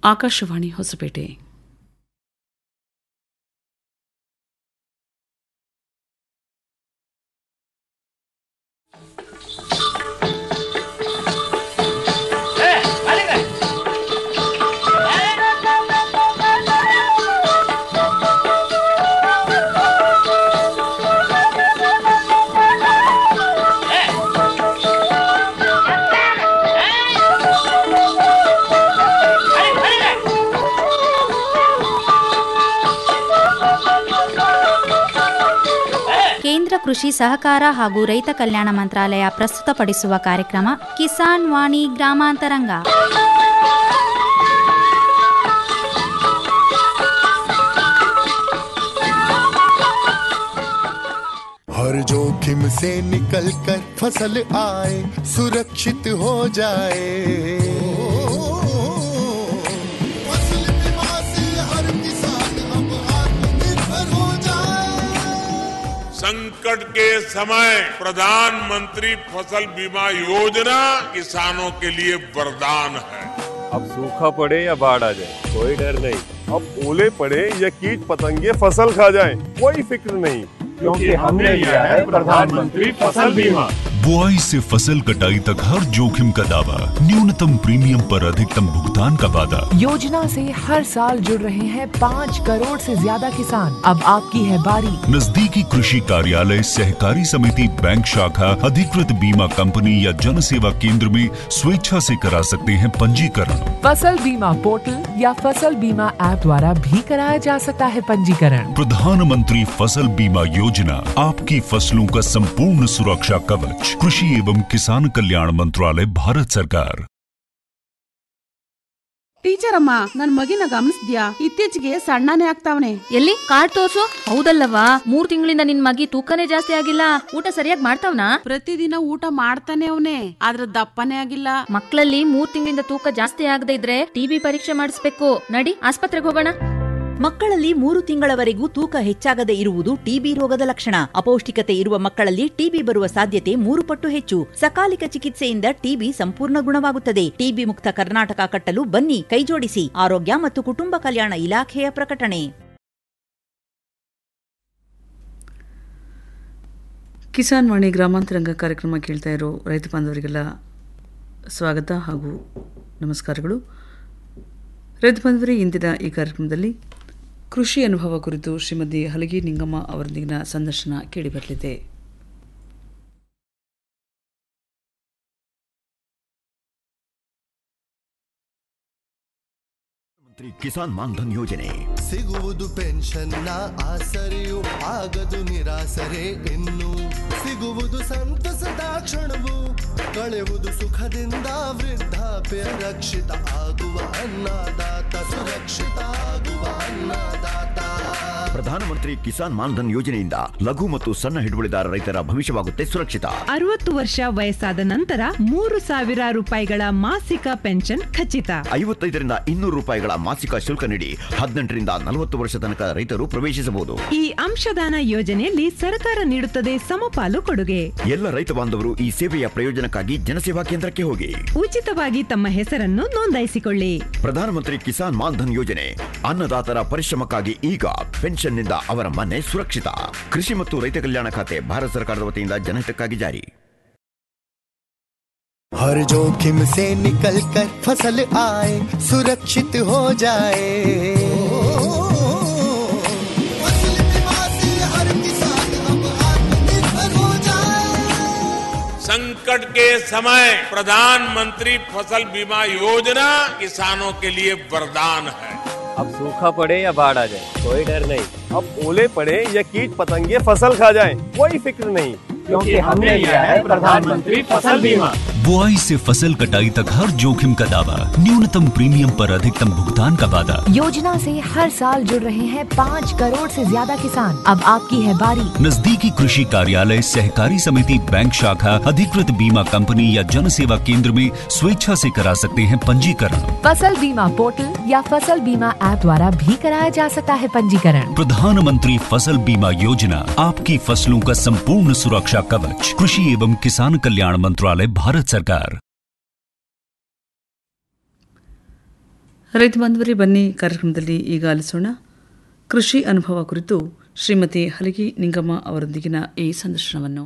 ಆಕಾಶವಾಣಿ ಹೊಸಪೇಟೆ ಕೇಂದ್ರ ಕೃಷಿ ಸಹಕಾರ ಹಾಗೂ ರೈತ ಕಲ್ಯಾಣ ಮಂತ್ರಾಲಯ ಪ್ರಸ್ತುತಪಡಿಸುವ ಕಾರ್ಯಕ್ರಮ ಕಿಸಾನ್ ವಾಣಿ ಗ್ರಾಮಾಂತರಂಗ हर जोखिम से निकल कर फसल आए सुरक्षित हो जाए फसल बीमा से हर किसान अब आत्मनिर्भर हो जाए संकट के समय प्रधानमंत्री फसल बीमा योजना किसानों के लिए वरदान है अब सूखा पड़े या बाढ़ आ जाए कोई डर नहीं अब ओले पड़े या कीट पतंगे फसल खा जाए कोई फिक्र नहीं क्योंकि हमने लिया है प्रधानमंत्री फसल बीमा बुआई से फसल कटाई तक हर जोखिम का दावा न्यूनतम प्रीमियम पर अधिकतम भुगतान का वादा योजना से हर साल जुड़ रहे हैं पाँच करोड़ से ज्यादा किसान अब आपकी है बारी नजदीकी कृषि कार्यालय सहकारी समिति बैंक शाखा अधिकृत बीमा कंपनी या जन सेवा केंद्र में स्वेच्छा से करा सकते हैं पंजीकरण फसल बीमा पोर्टल या फसल बीमा ऐप द्वारा भी कराया जा सकता है पंजीकरण प्रधानमंत्री फसल बीमा योजना आपकी फसलों का संपूर्ण सुरक्षा कवच कृषि एवं किसान कल्याण मंत्रालय भारत सरकार ಟೀಚರ್ ಅಮ್ಮ ನನ್ ಮಗಿನ ಗಮನಿಸ್ದ್ಯಾ ಇತ್ತೀಚೆಗೆ ಸಣ್ಣನೇ ಆಗ್ತಾವನೆ ಎಲ್ಲಿ ಕಾರ್ಡ್ ತೋರ್ಸು ಹೌದಲ್ಲವಾ ಮೂರ್ ತಿಂಗಳಿಂದ ನಿನ್ ಮಗಿ ತೂಕನೇ ಜಾಸ್ತಿ ಆಗಿಲ್ಲ ಊಟ ಸರಿಯಾಗಿ ಮಾಡ್ತಾವ್ನಾ ಪ್ರತಿದಿನ ಊಟ ಮಾಡ್ತಾನೆ ಅವನೇ ಆದ್ರ ದಪ್ಪನೇ ಆಗಿಲ್ಲ ಮಕ್ಕಳಲ್ಲಿ ಮೂರ್ ತಿಂಗಳಿಂದ ತೂಕ ಜಾಸ್ತಿ ಆಗದೆ ಇದ್ರೆ ಟಿಬಿ ಪರೀಕ್ಷೆ ಮಾಡಿಸ್ಬೇಕು ನಡಿ ಆಸ್ಪತ್ರೆಗೆ ಹೋಗೋಣ ಮಕ್ಕಳಲ್ಲಿ ಮೂರು ತಿಂಗಳವರೆಗೂ ತೂಕ ಹೆಚ್ಚಾಗದೆ ಇರುವುದು ಟಿಬಿ ರೋಗದ ಲಕ್ಷಣ ಅಪೌಷ್ಟಿಕತೆ ಇರುವ ಮಕ್ಕಳಲ್ಲಿ ಟಿಬಿ ಬರುವ ಸಾಧ್ಯತೆ ಮೂರು ಪಟ್ಟು ಹೆಚ್ಚು ಸಕಾಲಿಕ ಚಿಕಿತ್ಸೆಯಿಂದ ಟಿಬಿ ಸಂಪೂರ್ಣ ಗುಣವಾಗುತ್ತದೆ ಟಿಬಿ ಮುಕ್ತ ಕರ್ನಾಟಕ ಕಟ್ಟಲು ಬನ್ನಿ ಕೈಜೋಡಿಸಿ ಆರೋಗ್ಯ ಮತ್ತು ಕುಟುಂಬ ಕಲ್ಯಾಣ ಇಲಾಖೆಯ ಪ್ರಕಟಣೆ ಕಿಸಾನ್ ವಾಣಿ ಗ್ರಾಮಾಂತರಂಗ ಕಾರ್ಯಕ್ರಮ ಕೇಳ್ತಾ ಇರೋ ರೈತ ಬಾಂಧವರಿಗೆಲ್ಲ ಸ್ವಾಗತ ಹಾಗೂ ನಮಸ್ಕಾರಗಳು ರೈತ ಬಾಂಧವರೇ ಇಂದಿನ ಈ ಕಾರ್ಯಕ್ರಮದಲ್ಲಿ ಕೃಷಿ ಅನುಭವ ಕುರಿತು ಶ್ರೀಮತಿ ಹಲಗಿ ನಿಂಗಮ್ಮ ಅವರೊಂದಿಗಿನ ಸಂದರ್ಶನ ಕೇಳಿಬರಲಿದೆ ಮಂತ್ರಿ ಕಿಸಾನ್ ಮಾನ್ಧನ್ ಯೋಜನೆ ಸಿಗುವುದು ಪೆನ್ಷನ್ನ ಆಸರೆಯು ಆಗದು ನಿರಾಸರೆ ಇನ್ನು ಸಿಗುವುದು ಸಂತಸದ ಕ್ಷಣವು ಕಳೆಯುವುದು ಸುಖದಿಂದ ವೃದ್ಧಾಪ್ಯ ರಕ್ಷಿತ ಆಗುವ ಅನ್ನದಾತ ಸುರಕ್ಷಿತ ಆಗುವ ಅನ್ನದಾತ ಪ್ರಧಾನಮಂತ್ರಿ ಕಿಸಾನ್ ಮಾನ್ಧನ್ ಯೋಜನೆಯಿಂದ ಲಘು ಮತ್ತು ಸಣ್ಣ ಹಿಡುವಳಿದಾರ ರೈತರ ಭವಿಷ್ಯವಾಗುತ್ತೆ ಸುರಕ್ಷಿತ ಅರವತ್ತು ವರ್ಷ ವಯಸ್ಸಾದ ನಂತರ ಮೂರು ಸಾವಿರ ರೂಪಾಯಿಗಳ ಮಾಸಿಕ ಪೆನ್ಷನ್ ಖಚಿತ ಐವತ್ತೈದರಿಂದ ಇನ್ನೂರು ರೂಪಾಯಿಗಳ ಮಾಸಿಕ ಶುಲ್ಕ ನೀಡಿ ಹದಿನೆಂಟರಿಂದ ನಲವತ್ತು ವರ್ಷ ತನಕ ರೈತರು ಪ್ರವೇಶಿಸಬಹುದು ಈ ಅಂಶದಾನ ಯೋಜನೆಯಲ್ಲಿ ಸರ್ಕಾರ ನೀಡುತ್ತದೆ ಸಮಪಾಲು ಕೊಡುಗೆ ಎಲ್ಲ ರೈತ ಬಾಂಧವರು ಈ ಸೇವೆಯ ಪ್ರಯೋಜನಕ್ಕಾಗಿ ಜನಸೇವಾ ಕೇಂದ್ರಕ್ಕೆ ಹೋಗಿ ಉಚಿತವಾಗಿ ತಮ್ಮ ಹೆಸರನ್ನು ನೋಂದಾಯಿಸಿಕೊಳ್ಳಿ ಪ್ರಧಾನಮಂತ್ರಿ ಕಿಸಾನ್ ಮಾನ್ಧನ್ ಯೋಜನೆ ಅನ್ನದಾತರ ಪರಿಶ್ರಮಕ್ಕಾಗಿ ಈಗ ಪೆನ್ಷನ್ನಿಂದ ಅವರ ಮನೆ ಸುರಕ್ಷಿತ ಕೃಷಿ ಮತ್ತು ರೈತ ಕಲ್ಯಾಣ ಖಾತೆ ಭಾರತ ಸರ್ಕಾರದ ವತಿಯಿಂದ ಜನಹಿತಕ್ಕಾಗಿ ಜಾರಿ हर जोखिम से निकल कर फसल आए सुरक्षित हो जाए फसल बीमा से हर किसान अब आत्मनिर्भर हो जाए संकट के समय प्रधानमंत्री फसल बीमा योजना किसानों के लिए वरदान है अब सूखा पड़े या बाढ़ आ जाए कोई डर नहीं अब ओले पड़े या कीट पतंगे फसल खा जाए कोई फिक्र नहीं क्योंकि हमने लिया है प्रधानमंत्री फसल बीमा बुआई से फसल कटाई तक हर जोखिम का दावा न्यूनतम प्रीमियम पर अधिकतम भुगतान का वादा योजना से हर साल जुड़ रहे हैं पाँच करोड़ से ज्यादा किसान अब आपकी है बारी नजदीकी कृषि कार्यालय सहकारी समिति बैंक शाखा अधिकृत बीमा कंपनी या जन सेवा केंद्र में स्वेच्छा से करा सकते हैं पंजीकरण फसल बीमा पोर्टल या फसल बीमा ऐप द्वारा भी कराया जा सकता है पंजीकरण प्रधानमंत्री फसल बीमा योजना आपकी फसलों का संपूर्ण सुरक्षा कवच कृषि एवं किसान कल्याण मंत्रालय भारत सरकार ರೈತ ಬಾಂಧವರೇ ಬನ್ನಿ ಕಾರ್ಯಕ್ರಮದಲ್ಲಿ ಈಗ ಆಲಿಸೋಣ ಕೃಷಿ ಅನುಭವ ಕುರಿತು ಶ್ರೀಮತಿ ಹಲಗಿ ನಿಂಗಮ್ಮ ಅವರೊಂದಿಗಿನ ಈ ಸಂದರ್ಶನವನ್ನು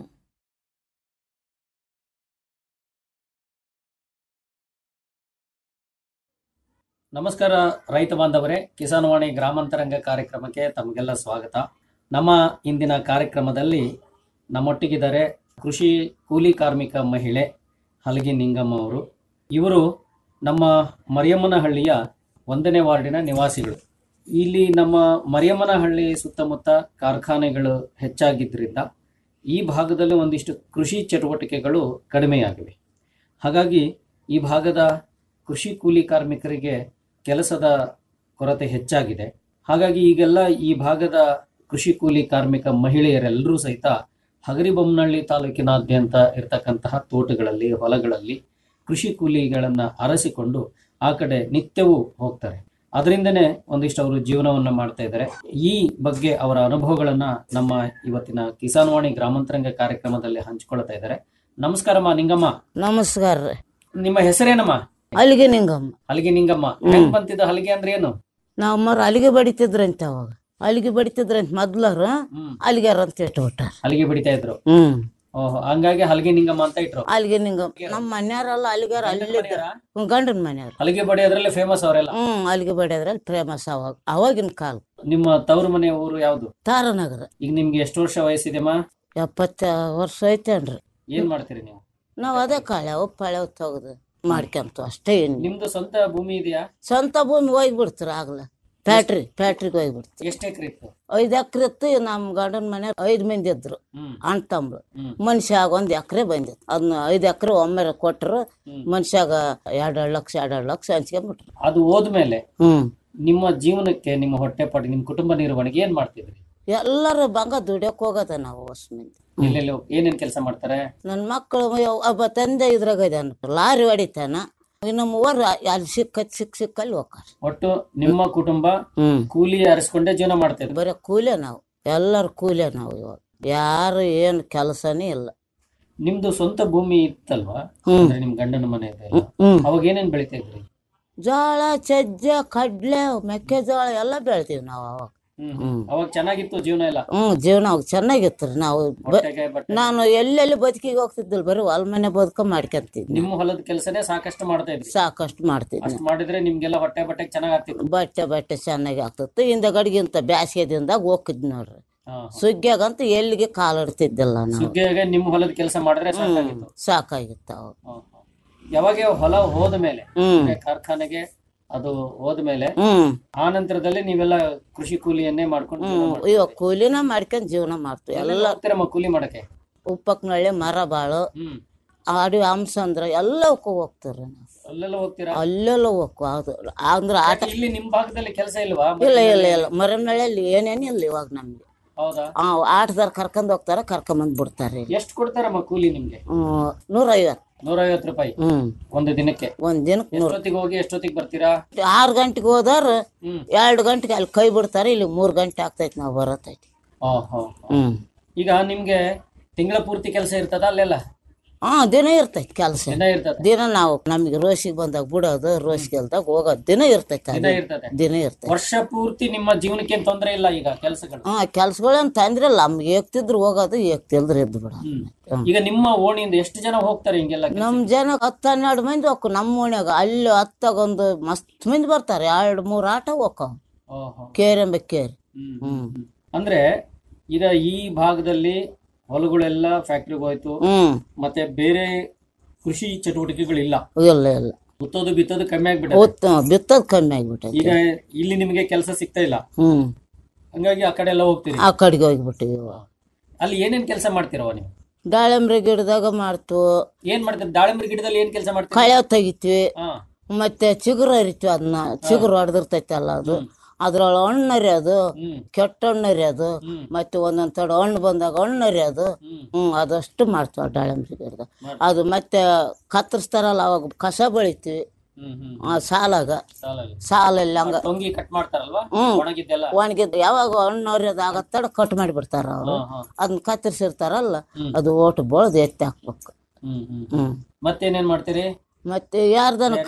ನಮಸ್ಕಾರ ರೈತ ಬಾಂಧವರೇ ಕಿಸಾನ್ವಾಣಿ ಗ್ರಾಮಾಂತರಂಗ ಕಾರ್ಯಕ್ರಮಕ್ಕೆ ತಮಗೆಲ್ಲ ಸ್ವಾಗತ ನಮ್ಮ ಇಂದಿನ ಕಾರ್ಯಕ್ರಮದಲ್ಲಿ ನಮ್ಮೊಟ್ಟಿಗಿದ್ದಾರೆ ಕೃಷಿ ಕೂಲಿ ಕಾರ್ಮಿಕ ಮಹಿಳೆ ಹಲಗಿ ನಿಂಗಮ್ಮ ಅವರು ಇವರು ನಮ್ಮ ಮರಿಯಮ್ಮನಹಳ್ಳಿಯ ಒಂದನೇ ವಾರ್ಡಿನ ನಿವಾಸಿಗಳು ಇಲ್ಲಿ ನಮ್ಮ ಮರಿಯಮ್ಮನಹಳ್ಳಿ ಸುತ್ತಮುತ್ತ ಕಾರ್ಖಾನೆಗಳು ಹೆಚ್ಚಾಗಿದ್ದರಿಂದ ಈ ಭಾಗದಲ್ಲಿ ಒಂದಿಷ್ಟು ಕೃಷಿ ಚಟುವಟಿಕೆಗಳು ಕಡಿಮೆಯಾಗಿವೆ ಹಾಗಾಗಿ ಈ ಭಾಗದ ಕೃಷಿ ಕೂಲಿ ಕಾರ್ಮಿಕರಿಗೆ ಕೆಲಸದ ಕೊರತೆ ಹೆಚ್ಚಾಗಿದೆ ಹಾಗಾಗಿ ಈಗೆಲ್ಲ ಈ ಭಾಗದ ಕೃಷಿ ಕೂಲಿ ಕಾರ್ಮಿಕ ಮಹಿಳೆಯರೆಲ್ಲರೂ ಸಹಿತ ಹಗರಿಬೊಮ್ಮನಹಳ್ಳಿ ತಾಲೂಕಿನಾದ್ಯಂತ ಇರತಕ್ಕಂತಹ ತೋಟಗಳಲ್ಲಿ ಹೊಲಗಳಲ್ಲಿ ಕೃಷಿ ಕೂಲಿಗಳನ್ನು ಅರಸಿಕೊಂಡು ಆ ಕಡೆ ನಿತ್ಯವೂ ಹೋಗ್ತಾರೆ ಅದರಿಂದನೇ ಒಂದಿಷ್ಟು ಅವರು ಜೀವನವನ್ನ ಮಾಡ್ತಾ ಇದ್ದಾರೆ ಈ ಬಗ್ಗೆ ಅವರ ಅನುಭವಗಳನ್ನ ನಮ್ಮ ಇವತ್ತಿನ ಕಿಸಾನ್ ವಾಣಿ ಗ್ರಾಮಾಂತರಂಗ ಕಾರ್ಯಕ್ರಮದಲ್ಲಿ ಹಂಚಿಕೊಳ್ತಾ ಇದ್ದಾರೆ ನಮಸ್ಕಾರಮ್ಮ ನಿಂಗಮ್ಮ ನಮಸ್ಕಾರ ರೀ ನಿಮ್ಮ ಹೆಸರೇನಮ್ಮ ಅಲ್ಲಿಗೆ ನಿಂಗಮ್ಮ ಹಲಿಗೆ ನಿಂಗಮ್ಮ ಹೆಂಗ್ ಬಂತಿದ್ದ ಹಲಿಗೆ ಅಂದ್ರೆ ಏನು ನಾವು ಅಮ್ಮರು ಅಲ್ಲಿಗೆ ಬಡಿತಿದ್ರಂತ ಅವಾಗ ಅಲ್ಲಿಗೆ ಬಡಿತಿದ್ರಂತ ಮೊದ್ಲವ್ರು ಅಲ್ಲಿಗಾರ ಅಂತ ಇಟ್ಬಿಟ್ಟಾರ ಹಲಿಗೆ ಬಿಡಿತಾ ಇದ್ರು ಹ್ಮ್ ಓಹೋ ಹಂಗಾಗಿ ಹಲಿಗೆ ನಿಂಗಮ್ಮ ಅಂತ ಇಟ್ರು ಅಲ್ಲಿಗೆ ನಿಂಗಮ್ಮ ನಮ್ಮ ಮನ್ಯಾರಲ್ಲ ಅಲ್ಲಿಗಾರ ಅಲ್ಲಿದ್ದ ಹ್ಮ್, ಗಂಡನ ಮನೆಯವ್ರು ಹಲಿಗೆ ಬಡಿಯೋದ್ರಲ್ಲಿ ಫೇಮಸ್ ಅವರೆಲ್ಲ ಹ್ಮ್ ಅಲ್ಲಿಗೆ ಬಡಿಯೋದ್ರಲ್ಲಿ ಫೇಮಸ್ ಅವಾಗ ಅವಾಗಿನ ಕಾಲ ನಿಮ್ಮ ತವರು ಮನೆ ಊರು ಯಾವ್ದು ತಾರನಗರ ಈಗ ನಿಮ್ಗೆ ಎಷ್ಟು ವರ್ಷ ವಯಸ್ಸಿದೆಮ್ಮ ಎಪ್ಪತ್ತ ವರ್ಷ ಐತೇನ್ರಿ ಏನ್ ಮಾಡ್ತೀರಿ ನೀವು ನಾವ್ ಅದೇ ಕಾಳೆ ಪಳೆ ತೆಗ್ದು ಮಾಡ್ಕೊಂತ ಅಷ್ಟೇ ಏನ್ ನಿಮ್ದು ಸ್ವಂತ ಭೂಮಿ ಇದೆಯಾ ಸ್ವಂತ ಭೂಮಿ ಹೋಗ್ಬಿಡ್ತಾರ ಆಗ್ಲ ಫ್ಯಾಕ್ಟ್ರಿ ಫ್ಯಾಕ್ಟ್ರಿಗೆ ಹೋಗ್ಬಿಡ್ತಾರೆ ಎಷ್ಟು ಎಕರೆ ಇತ್ತು ಐದ್ ಎಕರೆ ಇತ್ತು ನಮ್ ಗಂಡನ ಮನೆ ಐದ್ ಮಂದಿ ಇದ್ರು ಹ್ಮ್. ಅಣ್ಣ ತಮ್ಮರು ಹ್ಮ್. ಮನುಷ್ಯಾಗ ಒಂದ್ ಎಕರೆ ಬಂದಿತ್ತು ಅದನ್ನ ಐದ್ ಎಕರೆ ಒಮ್ಮೆ ಕೊಟ್ರು ಮನುಷ್ಯಾಗ ಎರಡೆರಡು ಲಕ್ಷ ಎರಡೆರಡು ಲಕ್ಷ ಹಂಚ್ಕೊಂಡ್ಬಿಟ್ರು ಅದು ಹೋದ್ಮೇಲೆ ಹ್ಮ್ ನಿಮ್ಮ ಜೀವನಕ್ಕೆ ನಿಮ್ಮ ಹೊಟ್ಟೆಪಾಟಿ ನಿಮ್ ಕುಟುಂಬ ನಿರ್ವಹಣೆಗೆ ಏನ್ ಮಾಡ್ತಿದ್ರಿ ಎಲ್ಲರೂ ಬಂಗ ದುಡಿಯಕ್ ಹೋಗದ ನಾವು ಹೊಸ ಮಂದಿ ಎಲ್ಲೆಲ್ಲಿ ಹೋಗ್- ಏನೇನ್ ಕೆಲಸ ಮಾಡ್ತಾರೆ ನನ್ನ ಮಕ್ಕಳು ಒಬ್ಬ ತಂದೆ ಇದ್ರಾಗ ಇದಾನ ಲಾರಿ ಹೊಡಿತಾನ ಇನ್ನು ಮೂವರು ಅಲ್ಲಿ ಸಿಕ್ಕತ್ ಸಿಕ್ ಸಿಕ್ಕಲ್ಲಿ ಹೋಗ್ತಾರ ಒಟ್ಟು ನಿಮ್ಮ ಕುಟುಂಬ ಕೂಲಿ ಅರಸ್ಕೊಂಡೇ ಜೀವನ ಮಾಡ್ತಾ ಇದ್ರು ಬರೀ ಕೂಲೆ ನಾವು ಎಲ್ಲರೂ ಕೂಲೆ ನಾವು ಇವಾಗ ಯಾರು ಏನು ಕೆಲಸನೇ ಇಲ್ಲ ನಿಮ್ದು ಸ್ವಂತ ಭೂಮಿ ಇತ್ತಲ್ವಾ ಹ್ಮ್. ಅಂದ್ರೆ ನಿಮ್ ಗಂಡನ ಮನೆ ಇದೆ ಅಲ್ಲ? ಹ್ಮ್. ಅವಾಗ ಏನೇನ್ ಬೆಳಿತಾ ಇದ್ರಿ ಜೋಳ ಸಜ್ಜೆ ಕಡ್ಲೆ ಮೆಕ್ಕೆಜೋಳ ಎಲ್ಲ ಬೆಳಿತೀವಿ ನಾವು ಅವಾಗ ಹ್ಮ್ ಅವಾಗ ಚೆನ್ನಾಗಿತ್ತು ಜೀವನ ಎಲ್ಲ ಹ್ಮ್ ಜೀವನ ಅವಾಗ ಚೆನ್ನಾಗಿತ್ತು ರೀ ನಾವು ಬ- ಹೊಟ್ಟೆಗೆ ಬಟ್ಟೆ ನಾನು ಎಲ್ಲೆಲ್ಲಿ ಬದುಕಿಗೆ ಹೋಗ್ತಿದ್ದಿಲ್ಲ ಬರೀ ಹೊಲ ಮನೆ ಬದುಕ ಮಾಡ್ಕೊಂತಿದ್ನಿ ನಿಮ್ಮ ಹೊಲದ ಕೆಲಸನೇ ಸಾಕಷ್ಟು ಮಾಡ್ತಾ ಇದ್ರಿ ಸಾಕಷ್ಟು ಮಾಡ್ತಿದ್ನಿ ಅಷ್ಟು ಮಾಡಿದ್ರೆ ನಿಮ್ಗೆಲ್ಲ ಹೊಟ್ಟೆ ಬಟ್ಟೆ ಚೆನ್ನಾಗ್ ಆಗ್ತಿತ್ತು ಬಟ್ಟೆ ಬಟ್ಟೆ ಚೆನ್ನಾಗಿ ಆಗ್ತಿತ್ತು ಹಿಂದ ಗಡಿಗಿಂತ ಬ್ಯಾಸಿಗೆದಿಂದಾಗ ಹೋಗಿದ್ ನೋಡ್ರಿ ಹಾ, ಸುಗ್ಗಿಯಾಗಂತ ಎಲ್ಲಿಗೆ ಕಾಲಿಡ್ತಿದ್ದಿಲ್ಲ ನಾವು ಸುಗ್ಗಿಯಾಗೆ ನಿಮ್ಮ ಹೊಲದ ಕೆಲಸ ಮಾಡಿದ್ರೆ ಸಾಕಾಗಿತ್ತು ಸಾಕಾಗಿತ್ತು ಅವಾಗ ಹಾ, ಹಾ. ಯಾವಾಗ ಹೊಲ ಹೋದ್ಮೇಲೆ ಹ್ಮ್. ಅಂದ್ರೆ ಕಾರ್ಖಾನೆಗೆ ಅದು ಹೋದ್ಮೇಲೆ ಹ್ಮ್ ಆ ನಂತರದಲ್ಲಿ ನೀವೆಲ್ಲ ಕೃಷಿ ಕೂಲಿಯನ್ನೇ ಮಾಡ್ಕೊಂಡು ಜೀವನ ಹ್ಮ್ ಮಾಡ್ತೀರಾ? ಇವಾಗ ಕೂಲಿನ ಮಾಡ್ಕೊಂಡ್ ಜೀವನ ಮಾಡ್ತೀವಿ ಎಲ್ಲೆಲ್ಲ ಎಲ್ಲ ಹೋಗ್ತೀರಮ್ಮ ಕೂಲಿ ಮಾಡಕ್ಕೆ ಉಪ್ಪಕ್ನಳ್ಳಿ ಮರ ಬಾಳು ಹ್ಮ್ ಆಡಿ ಹಂಸಂದ್ರ ಎಲ್ಲವಕ್ಕೂ ಹೋಗ್ತಾರ ಅಲ್ಲೆಲ್ಲ ಹೋಗ್ತೀರಾ ಅಲ್ಲೆಲ್ಲ ಹೋಗ್ಕು ಅದು ಅಂದ್ರೆ ಆಟ ಯಾಕೆ ಇಲ್ಲಿ ನಿಮ್ ಭಾಗದಲ್ಲಿ ಕೆಲಸ ಇಲ್ವಾ ಇಲ್ಲ ಇಲ್ಲ ಇಲ್ಲ ಮರನಳ್ಳಿಯಲ್ಲಿ ಏನೇನಿಲ್ಲ ಇವಾಗ ನಮ್ಗೆ ಹೌದಾ ಆ ಆಟದಾರ ಕರ್ಕೊಂಡ್ ಹೋಗ್ತಾರ ಕರ್ಕೊಂಬಂದ್ ಬಿಡ್ತಾರೆ ಇಲ್ಲಿ. ಎಷ್ಟು ಕೊಡ್ತಾರಮ್ಮ ಕೂಲಿ ನಿಮ್ಗೆ ಹ್ಮ್ ನೂರೈವತ್ತು ನೂರೈವತ್ತು ರೂಪಾಯಿ ಹ್ಮ್ ಒಂದು ದಿನಕ್ಕೆ ಒಂದ್ ದಿನಕ್ಕೆ ನೂರ ಎಷ್ಟೊತ್ತಿಗೆ ಹೋಗಿ ಎಷ್ಟೊತ್ತಿಗೆ ಬರ್ತೀರಾ ಆರು ಗಂಟೆಗೆ ಹೋದವ್ರು ಹ್ಮ್. ಎರಡು ಗಂಟೆಗೆ ಅಲ್ಲಿ ಕೈ ಬಿಡ್ತಾರೆ ಇಲ್ಲಿ ಮೂರ್ ಗಂಟೆ ಆಗ್ತೈತಿ ನಾವು ಬರತೈತಿ ಹಾ, ಹಾ, ಹಾ. ಹ್ಮ್ ಈಗ ನಿಮ್ಗೆ ತಿಂಗಳ ಪೂರ್ತಿ ಕೆಲಸ ಇರ್ತದ ಅಲ್ಲೆಲ್ಲ ಹಾ ದಿನ ಇರ್ತೈತಿ ಕೆಲಸ ದಿನ ಇರ್ತದೆ ದಿನ ನಾವು ನಮಗೆ ರೋಸಿಗೆ ಬಂದಾಗ ಬಿಡೋದು ರೋಸಿಗೆ ಅಲ್ದಾಗ ಹೋಗೋದು ದಿನ ಇರ್ತೈತಿ ದಿನ ಅಲ್ಲಿ. ಇರ್ತದೆ ದಿನ ಇರ್ತೈತಿ ವರ್ಷ ಪೂರ್ತಿ ನಿಮ್ಮ ಜೀವನಕ್ಕೆ ಏನ್ ತೊಂದ್ರೆ ಇಲ್ಲ ಈಗ ಕೆಲಸಗಳು ಹಾ ಕೆಲ್ಸಗಳೇನ್ ತಂದ್ರೆ ಇಲ್ಲ ನಮ್ಗೆ ಏಕ್ತಿದ್ರು ಹೋಗೋದು ಏಕ್ತಿಲ್ದ್ರ ಎದ್ದು ಬಿಡ ಈಗ ನಿಮ್ಮ ಓಣಿಯಿಂದ ಎಷ್ಟು ಜನ ಹೋಗ್ತಾರೆ ಹಿಂಗೆಲ್ಲ ಕೆಲ್ಸಕ್ಕೆ? ನಮ್ ಜನ ಹತ್ತು ಹನ್ನೆರಡು ಮಂದಿ ಹೋಗ್ಕು ನಮ್ಮ ಓಣ್ಯಾಗ ಅಲ್ಲಿ ಹತ್ತಾಗೊಂದು ಮಸ್ತ್ ಮಂದಿ ಬರ್ತಾರೆ ಎರಡು ಮೂರು ಆಟ ಹೋಗ್ತಾವ ಓಹೋ. ಕೇರೆಂಬ ಕೇರಿ ಹ್ಮ್. ಹ್ಮ್ ಅಂದ್ರೆ ಈಗ ಈ ಭಾಗದಲ್ಲಿ ಹೊಲಗಳೆಲ್ಲ ಫ್ಯಾಕ್ಟ್ರಿಗೆ ಹೋಯ್ತು ಹ್ಮ್ ಮತ್ತೆ ಬೇರೆ ಕೃಷಿ ಚಟುವಟಿಕೆಗಳಿಲ್ಲ ಇಲ್ಲ ಇಲ್ಲ ಉತ್ತೋದು ಬಿತ್ತೋದು ಕಮ್ಮಿ ಆಗ್ಬಿಟ್ಟೆ ಉತ್ತ ಬಿತ್ತದ್ ಕಮ್ಮಿ ಆಗ್ಬಿಟ್ಟೈತಿ ಈಗ ಇಲ್ಲಿ ನಿಮಗೆ ಕೆಲಸ ಸಿಗ್ತಾ ಇಲ್ಲ ಹ್ಮ್ ಹಂಗಾಗಿ ಆ ಕಡೆ ಎಲ್ಲ ಹೋಗ್ತೀರಿ ಆ ಕಡೆಗೆ ಹೋಗ್ಬಿಟ್ಟಿವಿ ಇವಾಗ. ಅಲ್ಲಿ ಏನೇನ್ ಕೆಲಸ ಮಾಡ್ತೀರವ ನೀವು ದಾಳಿಂಬ್ರಿ ಗಿಡದಾಗ ಮಾಡ್ತು ಏನ್ ಮಾಡ್ತೀರಿ ದಾಳಿಂಬರಿ ಗಿಡದಲ್ಲಿ ಏನ್ ಕೆಲಸ ಮಾಡ್ತೀರಿ ಕಳೆ ತೆಗಿತೀವಿ ಹಾ ಮತ್ತೆ ಚಿಗುರು ಹರಿತೀವಿ ಅದನ್ನ ಚಿಗುರು ಹೊಡೆದಿರ್ತೈತಲ್ಲ ಅದು ಅದ್ರೊಳಗೆ ಹಣ್ಣು ಹರಿಯೋದು ಹ್ಮ್ ಕೆಟ್ಟ ಹಣ್ಣು ಹರಿಯೋದು ಹ್ಮ್. ಮತ್ತೆ ಒಂದೊಂದ್ ತಡ ಹಣ್ಣು ಬಂದಾಗ ಹಣ್ಣು ಹರಿಯೋದು ಹ್ಮ್. ಹ್ಮ್ ಅದಷ್ಟು ಮಾಡ್ತೀವಿ ದಾಳಿಂಬ್ರಿ ಗಿಡದಾಗ ಅದು ಮತ್ತೆ ಕತ್ತರಿಸ್ತಾರಲ್ಲ ಅವಾಗ ಕಸ ಬೆಳಿತೀವಿ ಹ್ಮ್ ಹ್ಮ್ ಆ ಸಾಲಾಗ ಸಾಲಲ್ಲಿ ಸಾಲಲ್ಲಿ ಹಂಗ ಟೊಂಗಿ ಕಟ್ ಮಾಡ್ತಾರಲ್ವಾ ಹ್ಮ್. ಒಣಗಿದ್ದೆಲ್ಲ ಒಣಗಿದ್ ಯಾವಾಗ ಹಣ್ಣು ಹರಿಯೋದು ಆಗತ್ತಡ ಕಟ್ ಮಾಡಿಬಿಡ್ತಾರ ಅವರು ಹಾ, ಹಾ. ಅದನ್ನ ಕತ್ತರಿಸಿರ್ತಾರಲ್ಲ ಹ್ಮ್. ಅದು ಓಟು ಬೆಳೆದು ಎತ್ತಿ ಹಾಕ್ಬೇಕು ಹ್ಮ್ ಹ್ಮ್ ಹ್ಮ್ ಮತ್ತೇನೇನ್ ಮಾಡ್ತೀರಿ ಮತ್ತೆ ಯಾರ್ದನ ಬೇರೆ?